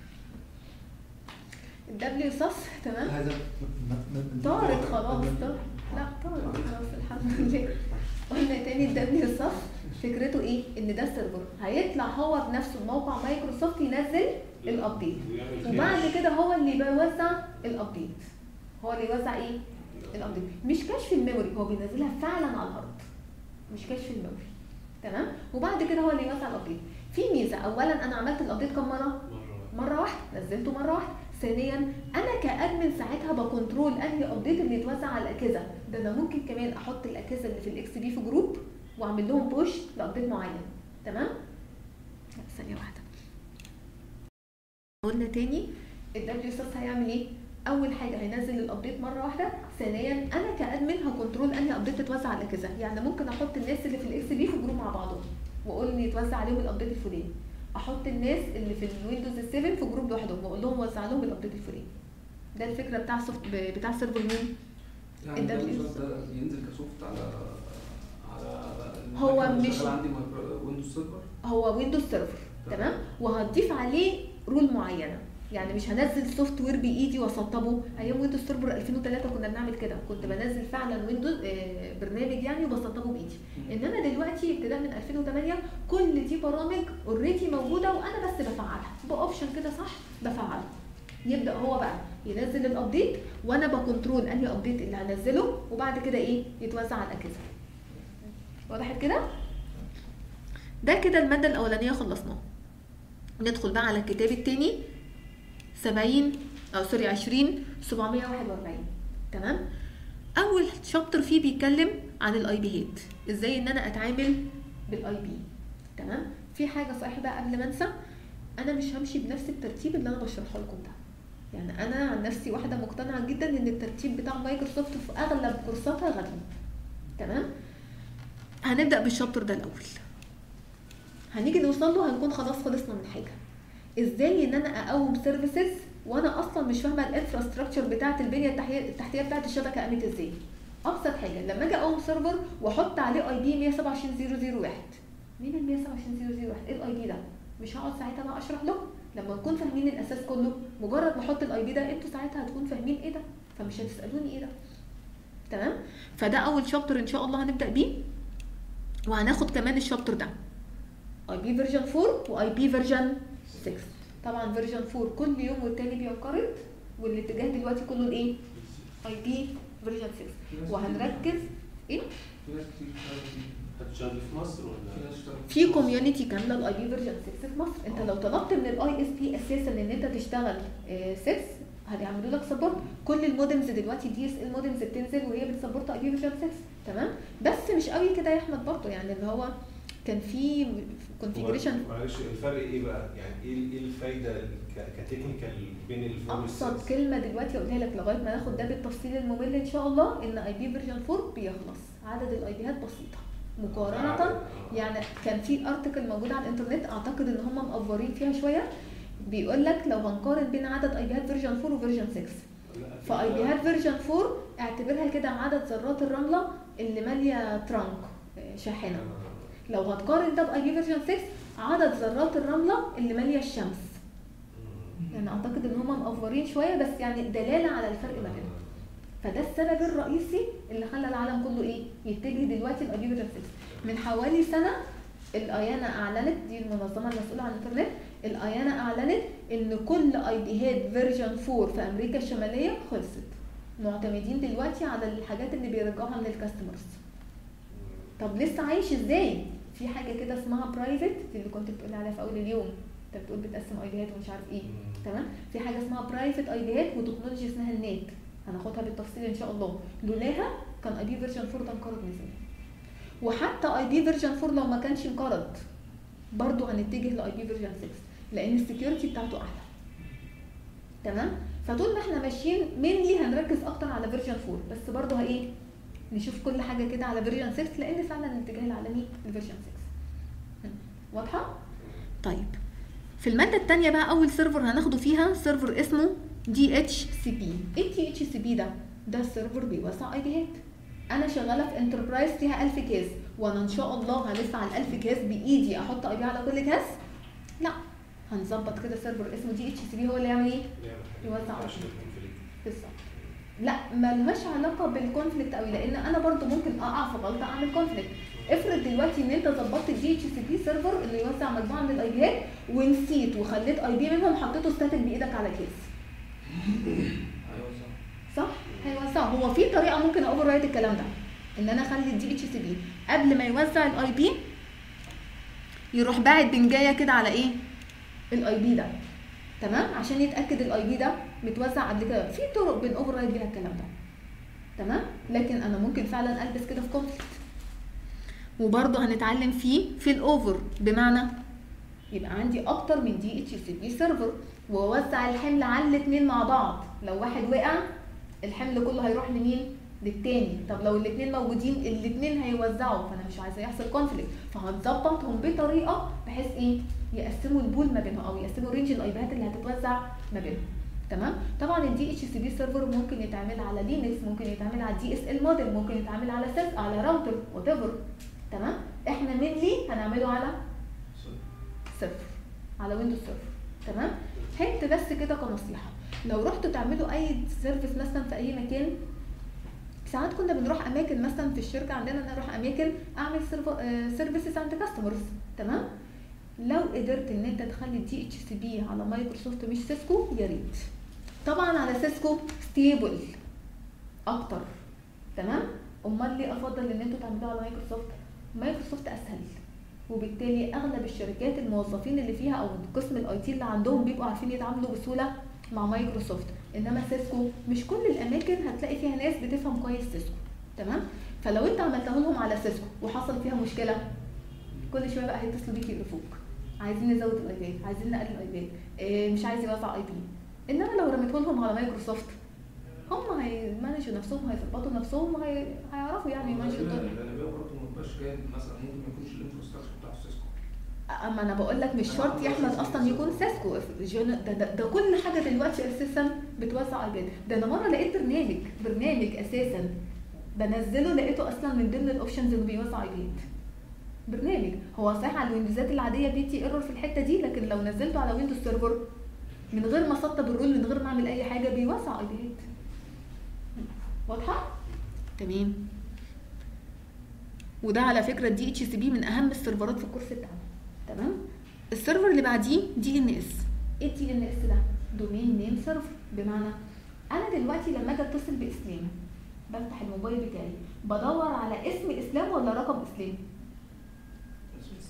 الدبليو ساس تمام هذا طارت خلاص طارت لا طارت خلاص الحمد لله قلنا تاني الدبليو ساس فكرته ايه ان ده سيرفر هيطلع هو بنفسه موقع مايكروسوفت ينزل الابديت وبعد كده هو اللي بيوزع الابديت هو اللي يوزع ايه الابديت مش كشف الميموري هو بينزلها فعلا على الارض مش كشف الميموري تمام وبعد كده هو اللي يوزع الابديت في ميزه اولا انا عملت الابديت كم مره مره واحده نزلته مره واحده ثانيا انا كادمن ساعتها بكنترول انهي ابديت اللي يتوزع على الاجهزه ده انا ممكن كمان احط الاجهزه اللي في الاكس بي في جروب واعمل لهم بوش لابديت معين تمام لا ثانيه واحده قلنا تاني الدبليو ساس هيعمل ايه اول حاجه هينزل الابديت مره واحده ثانيا انا كادمن هكنترول انهي ابديت تتوزع على الاجهزه يعني ممكن احط الناس اللي في الاكس بي في جروب مع بعضهم واقول ان يتوزع عليهم الابديت الفلاني احط الناس اللي في الويندوز 7 في جروب لوحدهم واقول لهم وزع لهم الابديت الفلاني ده الفكره بتاع سوفت بتاع سيرفر مين يعني ال ده W بالظبط ده ينزل كسوفت على على هو المكنة اللي مش- شغال عندي مايكرو- ويندوز سيرفر هو ويندوز سيرفر تمام وهضيف عليه رول معينه يعني مش هنزل سوفت وير بايدي واسطبه ايام ويندوز سيرفر 2003 كنا بنعمل كده كنت بنزل فعلا ويندوز آه، برنامج يعني وبسطبه بايدي انما دلوقتي ابتداء من 2008 كل دي برامج اوريدي موجوده وانا بس بفعلها باوبشن كده صح بفعلها يبدا هو بقى ينزل الابديت وانا بكنترول انهي ابديت اللي هنزله وبعد كده ايه يتوزع على الاجهزه وضحت كده ده كده الماده الاولانيه خلصناها ندخل بقى على الكتاب التاني 70 او سوري 20 741 تمام اول شابتر فيه بيتكلم عن الاي بي هيد ازاي ان انا اتعامل بالاي بي تمام في حاجه صحيح بقى قبل ما انسى انا مش همشي بنفس الترتيب اللي انا بشرحه لكم ده يعني انا عن نفسي واحده مقتنعه جدا ان الترتيب بتاع مايكروسوفت في اغلب كورساتها غريب تمام هنبدا بالشابتر ده الاول هنيجي نوصل له هنكون خلاص خلصنا من حاجه ازاي ان انا اقوم سيرفيسز وانا اصلا مش فاهمه الانفراستراكشر بتاعه البنيه التحتيه التحتيه بتاعه الشبكه قامت ازاي ابسط حاجه لما اجي اقوم سيرفر واحط عليه اي بي 127001 مين ال 127001 ايه الاي بي ده مش هقعد ساعتها بقى اشرح لكم لما نكون فاهمين الاساس كله مجرد ما احط الاي بي ده انتوا ساعتها هتكونوا فاهمين ايه ده فمش هتسالوني ايه ده تمام فده اول شابتر ان شاء الله هنبدا بيه وهناخد كمان الشابتر ده اي بي فيرجن 4 واي بي فيرجن 6 طبعا فيرجن 4 كل يوم والتاني بينقرض والاتجاه دلوقتي كله لايه اي بي فيرجن 6 في ناس وهنركز ايه في ناس كتير بتشتغل فيه. هتشتغل في مصر في ولا ناس اشتغلت في كوميونتي كامله الاي بي فيرجن 6 في مصر انت لو طلبت من الاي اس بي اساسا ان انت تشتغل آه، 6 هيعملوا لك سبورت كل المودمز دلوقتي دي اس ال مودمز بتنزل وهي بتسبورت اي بي فيرجن 6 تمام بس مش قوي كده يا احمد برضه يعني اللي هو كان في كونفيجريشن معلش الفرق ايه بقى؟ يعني ايه ايه الفايده ك- كتكنيكال بين الفور ابسط كلمه دلوقتي اقولها لك لغايه ما ناخد ده بالتفصيل الممل ان شاء الله ان اي بي فيرجن 4 بيخلص عدد الاي بيهات بسيطه مقارنه يعني كان في ارتكل موجود على الانترنت اعتقد ان هم مقفرين فيها شويه بيقول لك لو هنقارن بين عدد اي بيهات فيرجن 4 وفيرجن 6 فاي بيهات فيرجن 4 اعتبرها كده عدد ذرات الرمله اللي ماليه ترانك آه، شاحنه لو هتقارن ده باي بي فيرجن 6 عدد ذرات الرمله اللي ماليه الشمس يعني اعتقد ان هم مقفرين شويه بس يعني دلاله على الفرق ما بينهم فده السبب الرئيسي اللي خلى العالم كله ايه يتجه دلوقتي لاي بي فيرجن 6 من حوالي سنه الايانا اعلنت دي المنظمه المسؤوله عن الانترنت الايانا اعلنت ان كل اي بيهات فيرجن 4 في امريكا الشماليه خلصت معتمدين دلوقتي على الحاجات اللي بيرجعوها من الكاستمرز طب لسه عايش ازاي في حاجه كده اسمها برايفت اللي كنت بتقول عليها في اول اليوم انت بتقول بتقسم اي بيهات ومش عارف ايه تمام في حاجه اسمها برايفت اي بيهات وتكنولوجي اسمها النت هناخدها بالتفصيل ان شاء الله لولاها كان اي بي فيرجن 4 ده انقرض من زمان وحتى اي بي فيرجن 4 لو ما كانش انقرض برضه هنتجه لاي بي فيرجن 6 لان السكيورتي بتاعته اعلى تمام فطول ما احنا ماشيين مينلي هنركز اكتر على فيرجن 4 بس برضه ايه نشوف كل حاجه كده على فيرجن 6 لان فعلا الاتجاه العالمي لفيرجن 6 هم. واضحه طيب في الماده الثانيه بقى اول سيرفر هناخده فيها سيرفر اسمه دي اتش سي بي ايه الدي اتش سي بي ده ده السيرفر بيوزع اي بيهات انا شغاله في انتربرايز فيها 1000 كيس وانا ان شاء الله هلف على ال 1000 كيس بايدي احط اي بي على كل كاس لا هنظبط كده سيرفر اسمه دي اتش سي بي هو اللي يعمل ايه يوزع بالظبط لا ملهاش علاقه بالكونفليكت قوي لان انا برضو ممكن اقع في غلطه اعمل كونفليكت افرض دلوقتي ان انت ظبطت الدي اتش سي بي سيرفر اللي يوزع مجموعه من الاي بيات ونسيت وخليت اي بي منهم حطيته ستاتيك بايدك على كيس ايوه صح صح هيوزعه هو في طريقه ممكن اوفر رايت الكلام ده ان انا اخلي الدي اتش سي بي قبل ما يوزع الاي بي يروح باعت بنجايه كده على ايه الاي بي ده تمام عشان يتاكد الاي بي ده متوزع قبل كده في طرق بن اوفر رايت بيها الكلام ده تمام لكن انا ممكن فعلا البس كده في كونفليكت وبرضه هنتعلم فيه في الاوفر بمعنى يبقى عندي اكتر من دي اتش سي بي سيرفر واوزع الحمل على الاثنين مع بعض لو واحد وقع الحمل كله هيروح لمين للتاني طب لو الاثنين موجودين الاثنين هيوزعوا فانا مش عايزه يحصل كونفليكت فهتظبطهم بطريقه بحيث ايه يقسموا البول ما بينهم او يقسموا رينج الايباد اللي هتتوزع ما بينهم تمام طبعا الدي اتش سي بي سيرفر ممكن يتعمل على لينكس ممكن يتعمل على دي اس ال موديل ممكن يتعمل على سيس على راوتر وات ايفر تمام احنا مينلي هنعمله على سيرفر على ويندوز سيرفر تمام هنت بس كده كنصيحه لو رحتوا تعملوا اي سيرفيس مثلا في اي مكان ساعات كنا بنروح اماكن مثلا في الشركه عندنا ان اروح اماكن اعمل سيرفيسز عند كاستمرز تمام لو قدرت ان انت تخلي الدي اتش سي بي على مايكروسوفت مش سيسكو يا ريت طبعا على سيسكو ستيبل اكتر تمام امال ليه افضل ان انتوا تعملوه على مايكروسوفت مايكروسوفت اسهل وبالتالي اغلب الشركات الموظفين اللي فيها او قسم الاي تي اللي عندهم بيبقوا عارفين يتعاملوا بسهوله مع مايكروسوفت انما سيسكو مش كل الاماكن هتلاقي فيها ناس بتفهم كويس سيسكو تمام فلو انت عملته لهم على سيسكو وحصل فيها مشكله كل شويه بقى هيتصلوا بيك يقرفوك عايزين نزود الايباد عايزين نقلل الايباد إيه مش عايز يوزع اي بي انما لو رميته لهم على مايكروسوفت هم هيمانجوا نفسهم هيظبطوا نفسهم وهي... هيعرفوا يعني يمانجوا الدنيا الغالبيه برضه ما تبقاش جايب مثلا ممكن ما يكونش الانفراستراكشر بتاع سيسكو اما انا بقول لك مش شرط يا احمد اصلا يكون سيسكو جون- ده, ده, ده كل حاجه دلوقتي اساسا بتوزع ايباد ده انا مره لقيت برنامج برنامج اساسا بنزله لقيته اصلا من ضمن الاوبشنز اللي بيوزع ايباد برنامج هو صحيح على الويندوزات العاديه بيدي ايرور في الحته دي لكن لو نزلته على ويندوز سيرفر من غير ما اسطب الرول من غير ما اعمل اي حاجه بيوزع ايباد واضحه تمام وده على فكره الدي اتش سي بي من اهم السيرفرات في الكورس بتاعنا تمام السيرفر اللي بعديه دي ان اس ايه الدي ان اس ده دومين نيم سيرفر بمعنى انا دلوقتي لما اجي اتصل باسلام بفتح الموبايل بتاعي بدور على اسم اسلام ولا رقم اسلام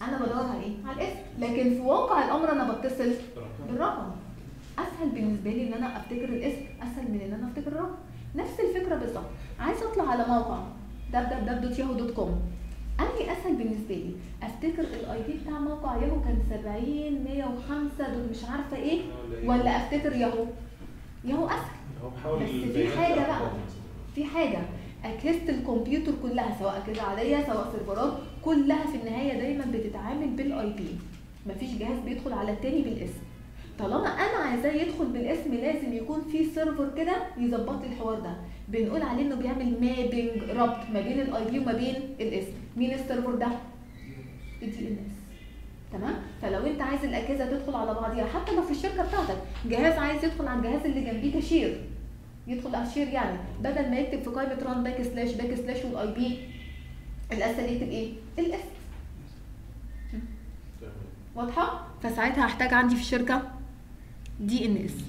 انا بدور على ايه على الاسم لكن في واقع الامر انا بتصل بالرقم اسهل بالنسبه لي ان انا افتكر الاسم اسهل من ان انا افتكر الرقم نفس الفكره بالظبط عايز اطلع على موقع www.yahoo.com انهي اسهل بالنسبه لي افتكر الاي بي بتاع موقع ياهو كان 70 105 دول مش عارفه ايه ولا افتكر ياهو ياهو اسهل هو بحاول بس في البيانات حاجة بتاعت بقى. الأرقام مثلاً. في حاجه اجهزه الكمبيوتر كلها سواء اجهزه عاديه سواء سيرفرات كلها في النهايه دايما بتتعامل بالاي بي مفيش جهاز بيدخل على التاني بالاسم طالما انا عايزاه يدخل بالاسم لازم يكون في سيرفر كده يظبط لي الحوار ده بنقول عليه انه بيعمل مابنج ربط ما بين الاي بي وما بين الاسم مين السيرفر ده الدي ان اس تمام فلو انت عايز الاجهزه تدخل على بعضيها حتى لو في الشركه بتاعتك جهاز عايز يدخل على الجهاز اللي جنبيه كاشير يدخل على الشير يعني بدل ما يكتب في قائمه ران باك سلاش باك سلاش والاي بي الاسهل يكتب ايه الاسم تمام. واضحه فساعتها هحتاج عندي في الشركه دي ان اس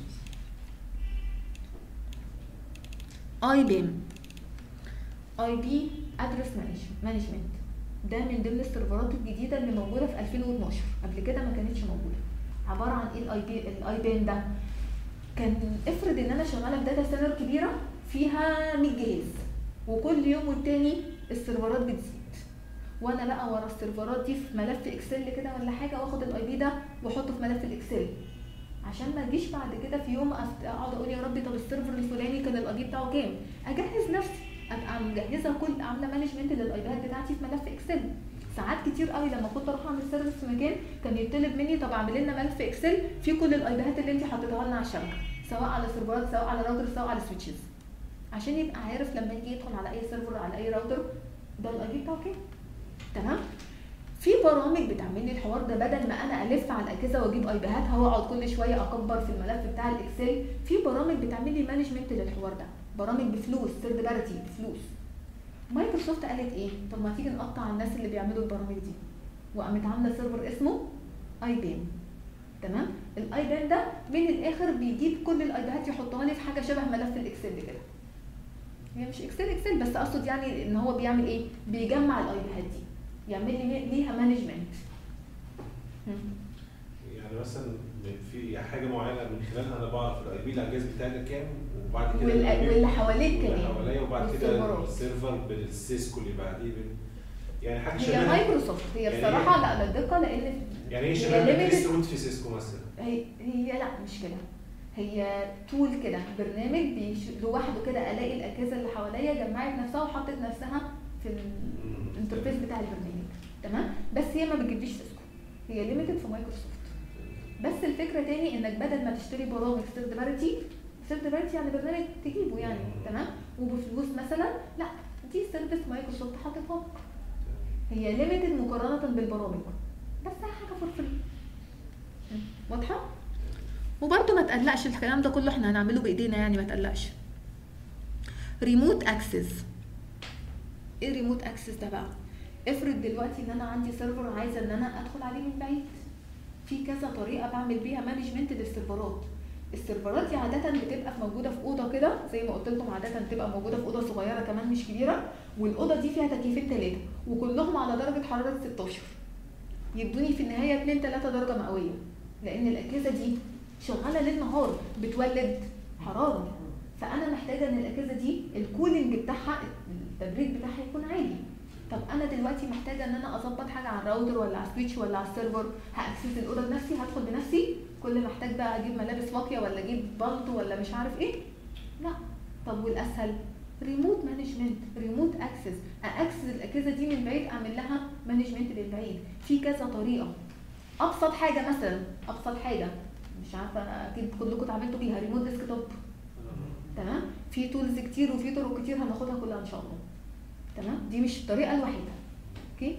اي بيم اي بي ادرس مانجمنت ده من ضمن السيرفرات الجديده اللي موجوده في 2012 قبل كده ما كانتش موجوده عباره عن ايه الاي بي الاي بيم ده كان افرض ان انا شغاله في داتا سنتر كبيره فيها 100 جهاز وكل يوم والتاني السيرفرات بتزيد وانا بقى ورا السيرفرات دي في ملف اكسل كده ولا حاجه واخد الاي بي ده واحطه في ملف الاكسل عشان ما اجيش بعد كده في يوم أفت- اقعد اقول يا ربي طب السيرفر الفلاني كان الاي بي بتاعه كام اجهز نفسي ابقى مجهزه كل عامله مانجمنت للايبيهات بتاعتي في ملف اكسل ساعات كتير قوي لما كنت اروح اعمل سيرفيس في مكان كان يطلب مني طب اعمل لنا ملف اكسل فيه كل الايبيهات اللي انت حطيتها لنا على الشبكه سواء على سيرفرات سواء على راوتر سواء على سويتشز عشان يبقى عارف لما يجي يدخل على اي سيرفر على اي راوتر ده الاي بي بتاعه كام تمام في برامج بتعمل لي الحوار ده بدل ما انا الف على الاجهزه واجيب ايبيهاتها واقعد كل شويه اكبر في الملف بتاع الاكسل في برامج بتعمل لي مانجمنت للحوار ده برامج بفلوس ثيرد بارتي بفلوس مايكروسوفت قالت ايه طب ما تيجي نقطع الناس اللي بيعملوا البرامج دي وقامت عامله سيرفر اسمه اي بيم تمام الاي بيم ده من الاخر بيجيب كل الايبيهات يحطها لي في حاجه شبه ملف الاكسل كده هي مش اكسل اكسل بس اقصد يعني ان هو بيعمل ايه بيجمع الايبيهات دي يعمل لي ليها مانجمنت يعني مثلا في حاجه معينه من خلالها انا بعرف الاي بي الاجهاز بتاعي ده كام وبعد كده وال- ال IP واللي حواليك واللي كمان حواليا وبعد كده والسيرفرات. السيرفر بالسيسكو اللي بعديه بال- يعني حاجه هي شبه مايكروسوفت هي يعني بصراحه هي- لا بالدقه لان يعني ايه هي شبه limited. كريس روت في سيسكو مثلا هي هي لا مش كده هي تول كده برنامج بيش... لوحده كده الاقي الاجهزه اللي حواليا جمعت نفسها وحطت نفسها في مم. الانترفيس بتاع البرنامج تمام بس هي ما بتجيبليش سيسكو هي ليميتد في مايكروسوفت بس الفكره تاني انك بدل ما تشتري برامج ثيرد بارتي ثيرد بارتي يعني برنامج تجيبه يعني مم. تمام وبفلوس مثلا لا دي سيرفيس مايكروسوفت حاططها لك. هي ليميتد مقارنه بالبرامج بس هي حاجه فور فري واضحه وبرده ما تقلقش الكلام ده كله احنا هنعمله بايدينا يعني ما تقلقش ريموت اكسس ايه ريموت اكسس ده بقى افرض دلوقتي ان انا عندي سيرفر عايزه ان انا ادخل عليه من بعيد في كذا طريقه بعمل بيها مانجمنت للسيرفرات السيرفرات دي عاده بتبقى في موجوده في اوضه كده زي ما قلت لكم عاده بتبقى موجوده في اوضه صغيره كمان مش كبيره والاوضه دي فيها تكييفين ثلاثه وكلهم على درجه حراره 16 يدوني في النهايه 2 3 درجه مئويه لان الاجهزه دي شغاله ليل نهار بتولد حراره فانا محتاجه ان الاجهزه دي الكولينج بتاعها التبريد بتاعها يكون عالي طب انا دلوقتي محتاجه ان انا اظبط حاجه على الراوتر ولا على السويتش ولا على السيرفر هاكسس الاوضه بنفسي هدخل بنفسي كل ما احتاج بقى اجيب ملابس واقيه ولا اجيب بلطو ولا مش عارف ايه لا طب والاسهل ريموت مانجمنت ريموت اكسس اكسس الاجهزه دي من بعيد اعمل لها مانجمنت للبعيد في كذا طريقه ابسط حاجه مثلا ابسط حاجه مش عارفه اكيد كلكم اتعاملتوا بيها ريموت ديسكتوب تمام في تولز كتير وفي طرق كتير هناخدها كلها ان شاء الله تمام دي مش الطريقه الوحيده اوكي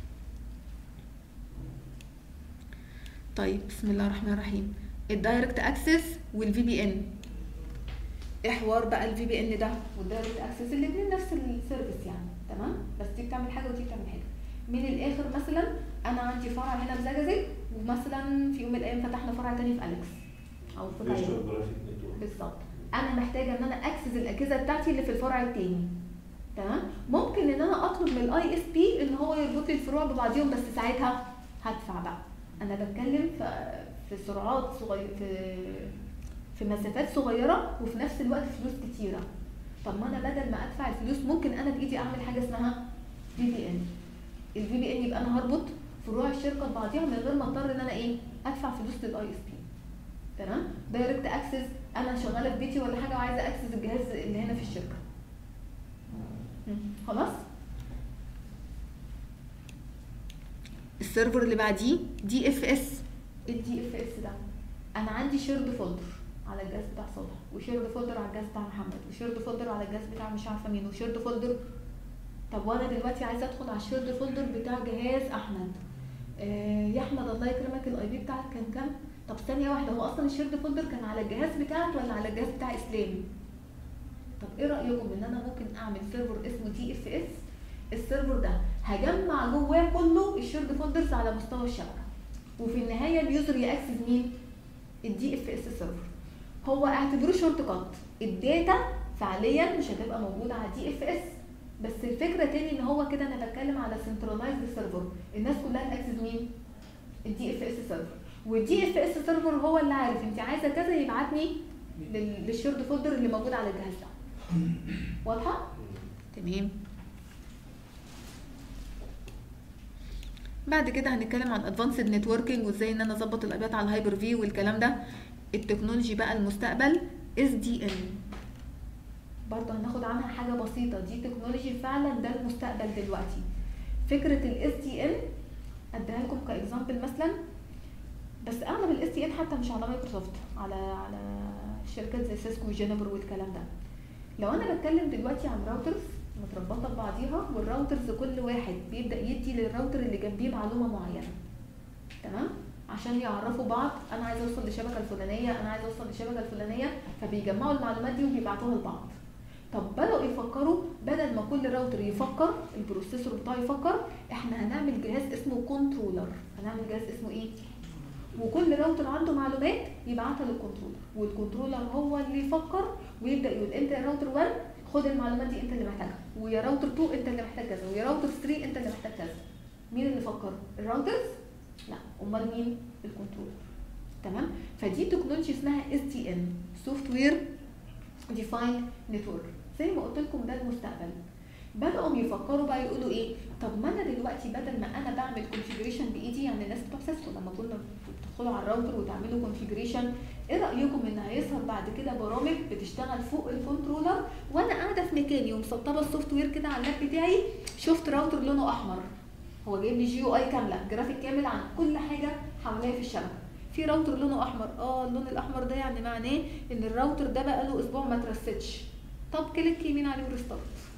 طيب بسم الله الرحمن الرحيم الدايركت اكسس والفي بي ان ايه حوار بقى الفي بي ان ده والدايركت اكسس الاثنين نفس السيرفيس يعني تمام بس دي بتعمل حاجه ودي بتعمل حاجه من الاخر مثلا انا عندي فرع هنا في زجاجة ومثلا في يوم من الايام فتحنا فرع تاني في اليكس او في غيره فيرتشوال جرافيك نتورك بالظبط انا محتاجه ان انا اكسس الاجهزه بتاعتي اللي في الفرع التاني تمام ممكن ان انا اطلب من الاي اس بي ان هو يربط لي الفروع ببعضيهم بس ساعتها هدفع بقى انا بتكلم في في سرعات صغيره في في مسافات صغيره وفي نفس الوقت فلوس كتيره طب ما انا بدل ما ادفع الفلوس ممكن انا بايدي اعمل حاجه اسمها في بي ان الفي بي ان يبقى انا هربط فروع الشركه ببعضيها من غير ما اضطر ان انا ايه ادفع فلوس للاي اس بي تمام دايركت اكسس انا شغاله في بيتي ولا حاجه وعايزه اكسس الجهاز اللي هنا في الشركه مم. خلاص السيرفر اللي بعديه دي اف اس ايه الدي اف اس ده انا عندي شيرد فولدر على الجهاز بتاع صالح وشيرد فولدر على الجهاز بتاع محمد وشيرد فولدر على الجهاز بتاع مش عارفه مين وشيرد فولدر طب وانا دلوقتي عايزه ادخل على الشيرد فولدر بتاع جهاز احمد آه يا احمد الله يكرمك الاي بي بتاعك كان كام طب ثانيه واحده هو اصلا الشيرد فولدر كان على الجهاز بتاعك ولا على الجهاز بتاع اسلام طب ايه رايكم ان انا ممكن اعمل سيرفر اسمه دي اف اس السيرفر ده هجمع جواه كله الشيرد فولدرز على مستوى الشبكه وفي النهايه اليوزر ياكسس مين الدي اف اس سيرفر هو اعتبروه شورت كات الداتا فعليا مش هتبقى موجوده على دي اف اس بس الفكره تاني ان هو كده انا بتكلم على سنترلايزد سيرفر الناس كلها تاكسس مين الدي اف اس سيرفر والدي اف اس سيرفر هو اللي عارف انت عايزه كذا يبعتني لل- للشيرد فولدر اللي موجود على الجهاز ده واضحه تمام بعد كده هنتكلم عن ادفانسد نتوركينج وازاي ان انا اظبط الابيات على الهايبر في والكلام ده التكنولوجي بقى المستقبل اس دي ان برضه هناخد عنها حاجه بسيطه دي تكنولوجي فعلا ده المستقبل دلوقتي فكره الاس دي ان اديها لكم كاكزامبل مثلا بس اغلب الاس دي ان حتى مش على مايكروسوفت على على شركات زي سيسكو وجينيفر والكلام ده لو انا بتكلم دلوقتي عن راوترز متربطه ببعضيها والراوترز كل واحد بيبدا يدي للراوتر اللي جنبيه معلومه معينه تمام عشان يعرفوا بعض انا عايزه اوصل للشبكه الفلانيه انا عايزه اوصل للشبكه الفلانيه فبيجمعوا المعلومات دي وبيبعتوها لبعض طب بداوا يفكروا بدل ما كل راوتر يفكر البروسيسور بتاعه يفكر احنا هنعمل جهاز اسمه كنترولر هنعمل جهاز اسمه ايه وكل راوتر عنده معلومات يبعتها للكنترولر والكنترولر هو اللي يفكر ويبدا يقول انت يا راوتر 1 خد المعلومات دي انت اللي محتاجها ويا راوتر 2 انت اللي محتاج كذا ويا راوتر 3 انت اللي محتاج كذا مين اللي فكر الراوترز لا امال مين الكنترولر تمام فدي تكنولوجي اسمها اس تي ان سوفت وير ديفاين نتورك زي ما قلت لكم ده المستقبل بدأوا يفكروا بقى يقولوا ايه طب ما انا دلوقتي بدل ما انا بعمل كونفيجريشن بايدي يعني الناس بتوع سيسكو لما كنا بتدخلوا على الراوتر وتعملوا كونفيجريشن ايه رايكم ان هيظهر بعد كده برامج بتشتغل فوق الكنترولر وانا قاعده في مكاني ومسطبه السوفت وير كده على اللاب بتاعي شفت راوتر لونه احمر هو جايب لي جي يو اي كامله جرافيك كامل عن كل حاجه حواليا في الشبكه في راوتر لونه احمر اه اللون الاحمر ده يعني معناه ان الراوتر ده بقى له اسبوع ما ترستش طب كليك يمين عليه وريستارت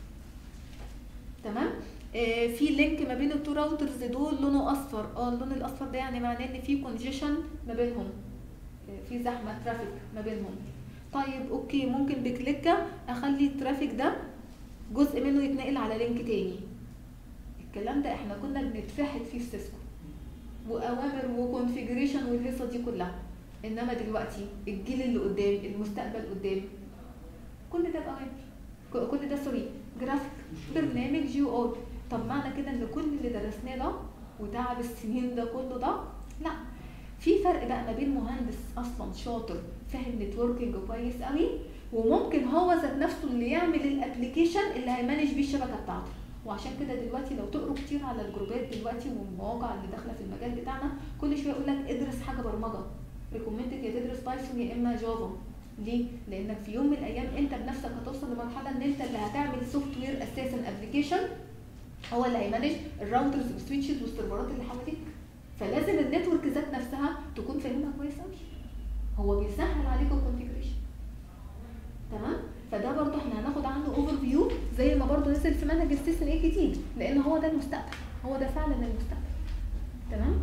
تمام آه في لينك ما بين التو راوترز دول لونه اصفر اه اللون الاصفر ده يعني معناه ان في كونجيشن ما بينهم آه في زحمه ترافيك ما بينهم طيب اوكي ممكن بكليكه اخلي الترافيك ده جزء منه يتنقل على لينك تاني الكلام ده احنا كنا بنتفحت فيه في سيسكو واوامر وكونفيجريشن والهيصه دي كلها انما دلوقتي الجيل اللي قدام المستقبل قدام كل ده باوامر ك- كل ده سوري جرافيك برنامج جي او طب معنى كده ان كل اللي درسناه ده وتعب السنين ده كله ده لا في فرق بقى ما بين مهندس اصلا شاطر فاهم نتوركينج كويس قوي وممكن هو ذات نفسه اللي يعمل الابلكيشن اللي هيمانج بيه الشبكه بتاعته وعشان كده دلوقتي لو تقروا كتير على الجروبات دلوقتي والمواقع اللي داخله في المجال بتاعنا كل شويه يقول لك ادرس حاجه برمجه ريكومندد يا تدرس بايثون يا اما جافا ليه؟ لانك في يوم من الايام انت بنفسك هتوصل لمرحله ان انت اللي هتعمل سوفت وير اساسا ابلكيشن هو اللي هيمانج الراوترز والسويتشز والسيرفرات اللي حواليك فلازم النتورك ذات نفسها تكون فاهمها كويس قوي هو بيسهل عليك الكونفيجريشن تمام فده برضه احنا هناخد عنه اوفر فيو زي ما برضه نزل في منهج السيستم ايه جديد لان هو ده المستقبل هو ده فعلا المستقبل تمام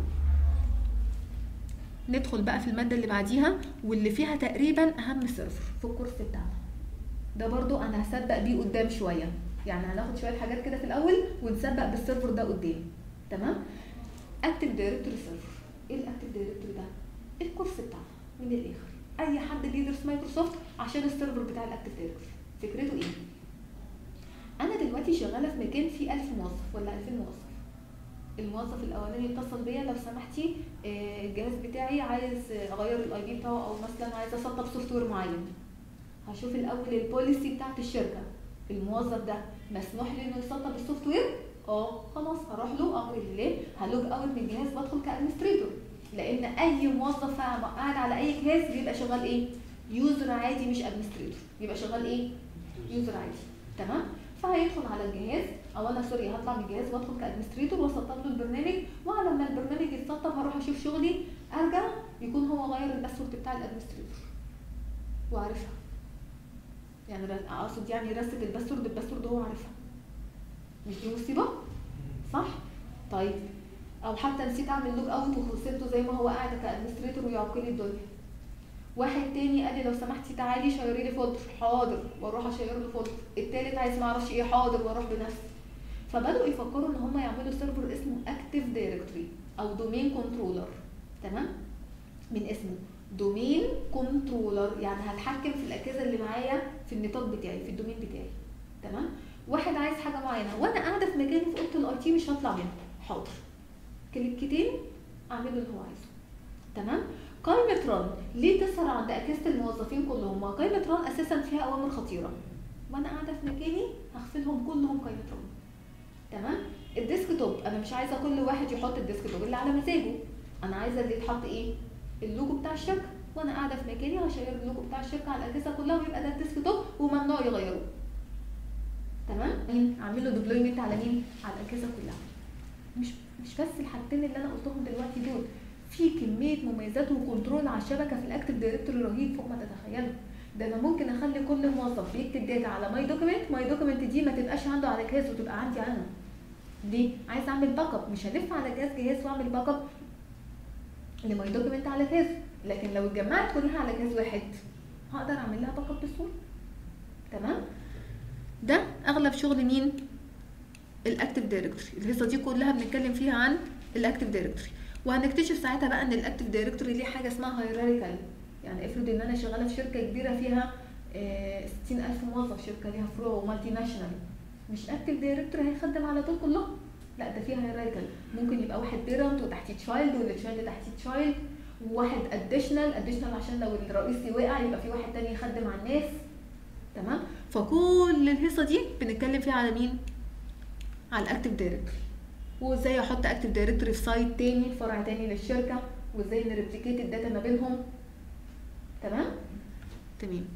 ندخل بقى في الماده اللي بعديها واللي فيها تقريبا اهم سيرفر في الكورس بتاعنا ده برضو انا هسبق بيه قدام شويه يعني هناخد شويه حاجات كده في الاول ونسبق بالسيرفر ده قدام تمام اكتف دايركتوري سيرفر ايه الاكتف دايركتوري ده الكورس بتاعنا من الاخر اي حد بيدرس مايكروسوفت عشان السيرفر بتاع الاكتف دايركتوري فكرته ايه؟ انا دلوقتي شغاله في مكان فيه 1000 موظف ولا 2000 موظف الموظف الاولاني اتصل بيا لو سمحتي آه، الجهاز بتاعي عايز اغير الاي بي بتاعه او مثلا عايز اسطب سوفت وير معين هشوف الاول البوليسي بتاعت الشركه الموظف ده مسموح له انه يسطب السوفت وير اه خلاص هروح له امر لله هلوج اوت من الجهاز بدخل كادمنستريتور لان اي موظف قاعد على اي جهاز بيبقى شغال ايه يوزر عادي مش ادمنستريتور بيبقى شغال ايه يوزر عادي تمام فهيدخل على الجهاز او انا سوري هطلع من الجهاز وادخل كادمنستريتور واسطب له البرنامج وعلى ما البرنامج يتسطب هروح اشوف شغلي ارجع يكون هو غير الباسورد بتاع الادمنستريتور وعارفها يعني ر- اقصد يعني رست الباسورد الباسورد هو عارفها مش دي مصيبه صح طيب او حتى نسيت اعمل لوج اوت وسبته زي ما هو قاعد كادمنستريتور ويعوق لي الدنيا واحد تاني قال لي لو سمحتي تعالي شيري لي فولدر حاضر واروح اشير له فولدر التالت عايز ما اعرفش ايه حاضر واروح بنفسي فبداوا يفكروا ان هم يعملوا سيرفر اسمه اكتيف دايركتوري او دومين كنترولر تمام من اسمه دومين كنترولر يعني هتحكم في الاجهزه اللي معايا في النطاق بتاعي في الدومين بتاعي تمام واحد عايز حاجه معينه وانا قاعده في مكاني في اوضه الاي تي مش هطلع منها حاضر كليكتين اعمله اللي هو عايزه تمام قائمة ران ليه تظهر عند أجهزة الموظفين كلهم؟ ما قائمة ران أساسا فيها أوامر خطيرة وأنا قاعدة في مكاني هغفلهم كلهم قائمة ران تمام؟ الديسك توب أنا مش عايزة كل واحد يحط الديسك توب اللي على مزاجه أنا عايزة اللي يتحط إيه؟ اللوجو بتاع الشركة وأنا قاعدة في مكاني هشير اللوجو بتاع الشركة على الأجهزة كلها ويبقى ده الديسك توب وممنوع يغيروه تمام؟ مين؟ أعمل له ديبلويمنت على مين؟ على الأجهزة كلها مش مش بس الحاجتين اللي أنا قلتهم دلوقتي دول في كميه مميزات وكنترول على الشبكه في الاكتف دايركتوري رهيب فوق ما تتخيلوا ده انا ممكن اخلي كل موظف بيكتب داتا على ماي دوكيمنت ماي دوكيمنت دي ما تبقاش عنده على جهاز وتبقى عندي انا ليه عايز اعمل باك اب مش هلف على جهاز جهاز واعمل باك اب لماي دوكيمنت على جهاز لكن لو اتجمعت كلها على جهاز واحد هقدر اعمل لها باك اب بسهوله تمام ده اغلب شغل مين الاكتف دايركتوري الهيصه دي كلها بنتكلم فيها عن الاكتف دايركتوري وهنكتشف ساعتها بقى ان الاكتف دايركتوري ليه حاجه اسمها هيراريكال يعني افرض ان انا شغاله في شركه كبيره فيها آه، 60000 موظف شركه ليها فروع ومالتي ناشونال مش اكتف دايركتوري هيخدم على دول كلهم لا ده فيها هيراريكال ممكن يبقى واحد بيرنت وتحتيه تشايلد والتشايلد تحتيه تشايلد وواحد اديشنال اديشنال عشان لو الرئيسي وقع يبقى في واحد تاني يخدم على الناس تمام فكل الهيصه دي بنتكلم فيها على مين على الاكتف دايركتوري وازاي احط اكتف دايركتوري في سايت تاني فرع تاني للشركه وازاي نريبليكيت الداتا ما بينهم تمام تمام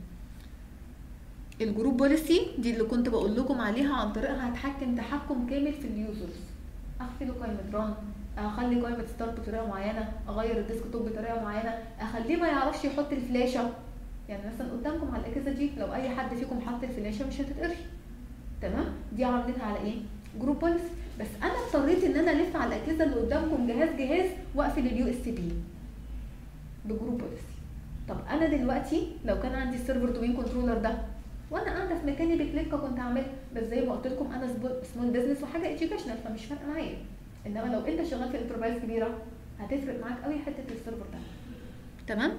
الجروب بوليسي دي اللي كنت بقول لكم عليها عن طريقها هتحكم تحكم كامل في اليوزرز اقفله قائمه ران اخلي قائمه ستارت بطريقه معينه اغير الديسك توب بطريقه معينه اخليه ما يعرفش يحط الفلاشه يعني مثلا قدامكم على الاجهزه دي لو اي حد فيكم حط الفلاشه مش هتتقري تمام دي عاملينها على ايه جروب بوليسي بس انا اضطريت ان انا الف على الاجهزه اللي قدامكم جهاز جهاز واقفل اليو اس بي بجروب بوليسي طب انا دلوقتي لو كان عندي السيرفر دومين كنترولر ده وانا قاعده في مكاني بكليك كنت هعملها بس زي ما قلت لكم انا سمول بزنس وحاجه اديوكيشنال فمش فارقه معايا انما لو انت شغال في انتربرايز كبيره هتفرق معاك قوي حته السيرفر ده تمام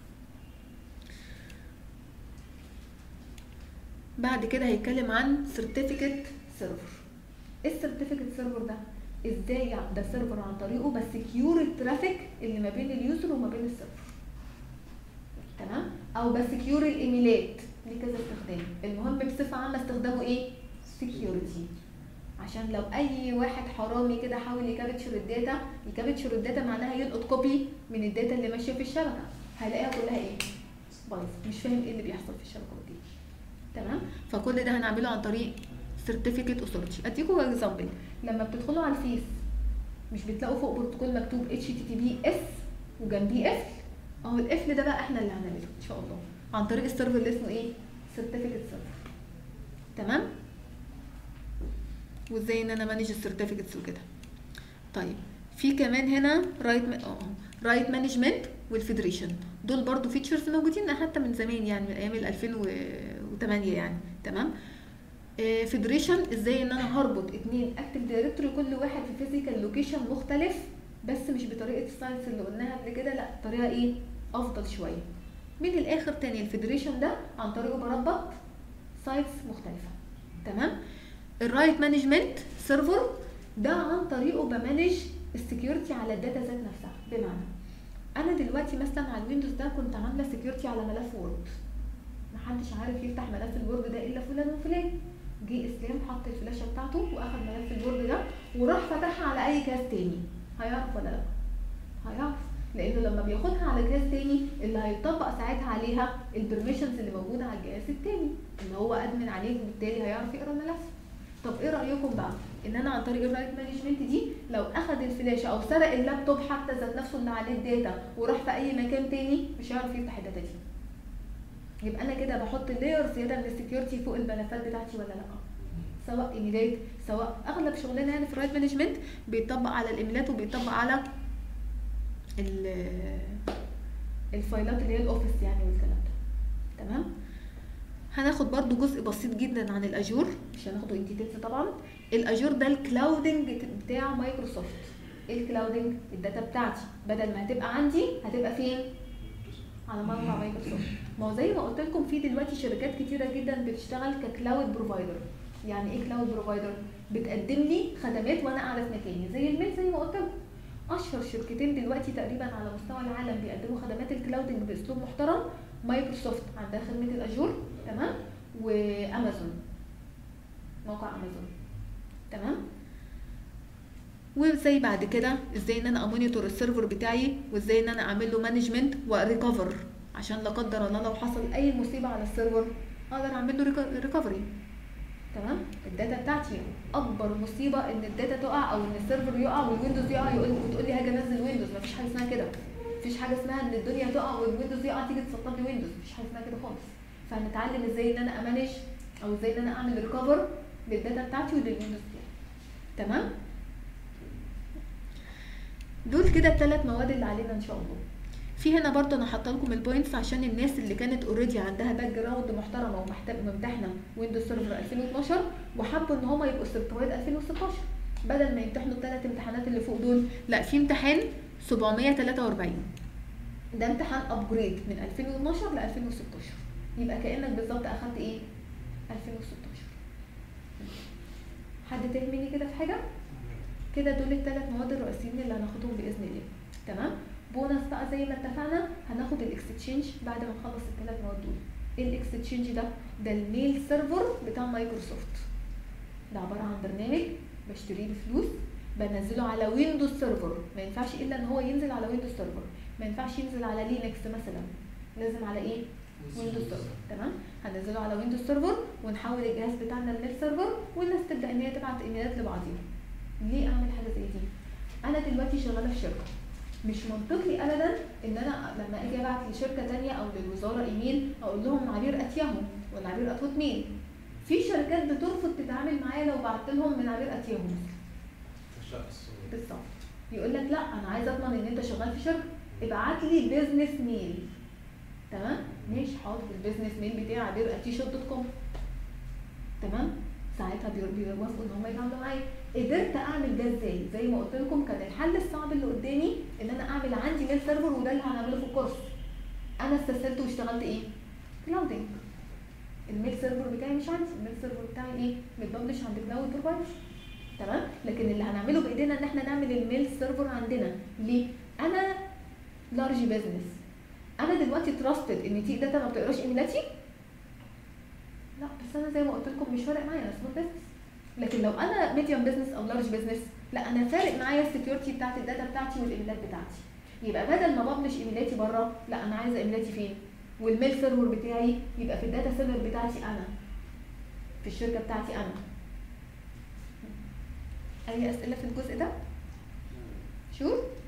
بعد كده هيتكلم عن سيرتيفيكت سيرفر ايه السيرتيفيكت سيرفر ده ازاي ده سيرفر عن طريقه بسكيور الترافيك اللي ما بين اليوزر وما بين السيرفر تمام او بسكيور الايميلات ليه كذا استخدام المهم بصفه عامه استخدامه ايه سكيورتي عشان لو اي واحد حرامي كده حاول يكابتشر الداتا يكابتشر الداتا معناها يلقط كوبي من الداتا اللي ماشيه في الشبكه هيلاقيها كلها ايه بايظ مش فاهم ايه اللي بيحصل في الشبكه دي تمام فكل ده هنعمله عن طريق سيرتيفيكت اوثورتي اديكم اكزامبل لما بتدخلوا على الفيس مش بتلاقوا فوق بروتوكول مكتوب اتش تي تي بي اس وجنبيه قفل اهو القفل ده بقى احنا اللي هنعمله ان شاء الله عن طريق السيرفر اللي اسمه ايه سيرتيفيكت سيرفر تمام وازاي ان انا مانج السيرتيفيكتس وكده طيب في كمان هنا رايت اه رايت مانجمنت والفيدريشن دول برضو فيتشرز موجودين حتى من زمان يعني من ايام ال 2008 يعني تمام فيدريشن ازاي ان انا هربط اتنين اكتف دايركتوري كل واحد في فيزيكال لوكيشن مختلف بس مش بطريقه الساينس اللي قلناها قبل كده لا طريقه ايه افضل شويه من الاخر تاني الفيدريشن ده عن طريقه بربط سايتس مختلفه تمام الرايت مانجمنت سيرفر ده عن طريقه بمانج السكيورتي على الداتا ذات نفسها بمعنى انا دلوقتي مثلا على الويندوز ده كنت عامله سكيورتي على ملف وورد محدش عارف يفتح ملف الوورد ده الا فلان وفلان جه اسلام حط الفلاشه بتاعته واخد ملف الوورد ده وراح فتحها على اي جهاز تاني هيعرف ولا لا هيعرف لانه لما بياخدها على جهاز تاني اللي هيطبق ساعتها عليها البرميشنز اللي موجوده على الجهاز التاني اللي هو ادمن عليه وبالتالي هيعرف يقرا الملف طب ايه رايكم بقى ان انا عن طريق الرايت مانجمنت دي لو اخد الفلاشه او سرق اللابتوب حتى ذات نفسه اللي عليه الداتا وراح في اي مكان تاني مش هيعرف يفتح الداتا دي يبقى انا كده بحط لاير زياده من السكيورتي فوق الملفات بتاعتي ولا لا سواء ايميلات سواء اغلب شغلنا يعني في الرايت مانجمنت بيطبق على الايميلات وبيطبق على ال- الفايلات اللي هي الاوفيس يعني والكلام ده تمام هناخد برضو جزء بسيط جدا عن الاجور مش هناخده ان ديتيلز طبعا الاجور ده الكلاودنج بتاع مايكروسوفت ايه الكلاودنج الداتا بتاعتي بدل ما هتبقى عندي هتبقى فين على موقع مايكروسوفت ما هو زي ما قلت لكم في دلوقتي شركات كتيره جدا بتشتغل ككلاود بروفايدر يعني ايه كلاود بروفايدر بتقدم لي خدمات وانا قاعده في مكاني زي الميل زي ما قلت لكم اشهر شركتين دلوقتي تقريبا على مستوى العالم بيقدموا خدمات الكلاودنج باسلوب محترم مايكروسوفت عندها خدمه الاجور تمام وامازون موقع امازون تمام وازاي بعد كده ازاي ان انا امونيتور السيرفر بتاعي وازاي ان انا اعمل له مانجمنت وريكفر عشان لا قدر الله لو حصل اي مصيبه على السيرفر اقدر اعمل له ريكفري تمام الداتا بتاعتي اكبر مصيبه ان الداتا تقع او ان السيرفر يقع والويندوز يقع يقول وتقول لي هاجي انزل ويندوز مفيش حاجه اسمها كده مفيش حاجه اسمها ان الدنيا تقع والويندوز يقع تيجي تسطب لي ويندوز مفيش حاجه اسمها كده خالص فهنتعلم ازاي ان انا امانج او ازاي ان انا اعمل ريكفر للداتا بتاعتي وللويندوز بتاعي تمام دول كده الثلاث مواد اللي علينا ان شاء الله في هنا برضه انا حاطه لكم البوينتس عشان الناس اللي كانت اوريدي عندها باك جراوند محترمه وممتحنه ويندوز سيرفر 2012 وحبوا ان هم يبقوا سيرتيفايد 2016 بدل ما يمتحنوا الثلاث امتحانات اللي فوق دول لا في امتحان 743 ده امتحان ابجريد من 2012 ل 2016 يبقى كانك بالظبط اخدت ايه 2016 حد تهمني كده في حاجه كده دول الثلاث مواد الرئيسيين اللي هناخدهم باذن الله تمام بونص بقى زي ما اتفقنا هناخد الاكستشينج بعد ما نخلص الثلاث مواد دول ايه الاكستشينج ده ده الميل سيرفر بتاع مايكروسوفت ده عباره عن برنامج بشتريه بفلوس بنزله على ويندوز سيرفر ما ينفعش الا ان هو ينزل على ويندوز سيرفر ما ينفعش ينزل على لينكس مثلا لازم على ايه ويندوز سيرفر تمام هننزله على ويندوز سيرفر ونحول الجهاز بتاعنا لميل سيرفر والناس تبدا ان هي تبعت ايميلات لبعضيها ليه اعمل حاجه زي دي انا دلوقتي شغاله في شركه مش منطقي ابدا ان انا لما اجي ابعت لشركه تانية او للوزاره ايميل اقول لهم عبير ات ياهو ولا عبير ات هوت ميل في شركات بترفض تتعامل معايا لو بعت لهم من عبير ات ياهو مثلا الشخص بالظبط يقول لك لا انا عايز اضمن ان انت شغال في شركه ابعت لي بيزنس ميل تمام ماشي حاضر البيزنس ميل بتاعي عبير اتيشوت دوت كوم تمام ساعتها بي- بيوافقوا ان هم يتعاملوا معايا قدرت اعمل ده ازاي زي ما قلت لكم كان الحل الصعب اللي قدامي ان انا اعمل عندي ميل سيرفر وده اللي هنعمله في الكورس انا استسهلت واشتغلت ايه كلاودنج الميل سيرفر بتاعي مش عندي الميل سيرفر بتاعي ايه متبلش عند كلاود بروفايدر تمام لكن اللي هنعمله بايدينا ان احنا نعمل الميل سيرفر عندنا ليه انا لارج بزنس انا دلوقتي تراستد ان تي داتا ما بتقراش ايميلاتي لا بس انا زي ما قلت لكم مش فارق معايا انا سمول بزنس لكن لو انا ميديوم بزنس او لارج بزنس لا انا فارق معايا السكيورتي بتاعت الداتا بتاعتي والايميلات بتاعتي يبقى بدل ما ببلش ايميلاتي بره لا انا عايزه ايميلاتي فين والميل سيرفر بتاعي يبقى في الداتا سيرفر بتاعتي انا في الشركه بتاعتي انا اي اسئله في الجزء ده شور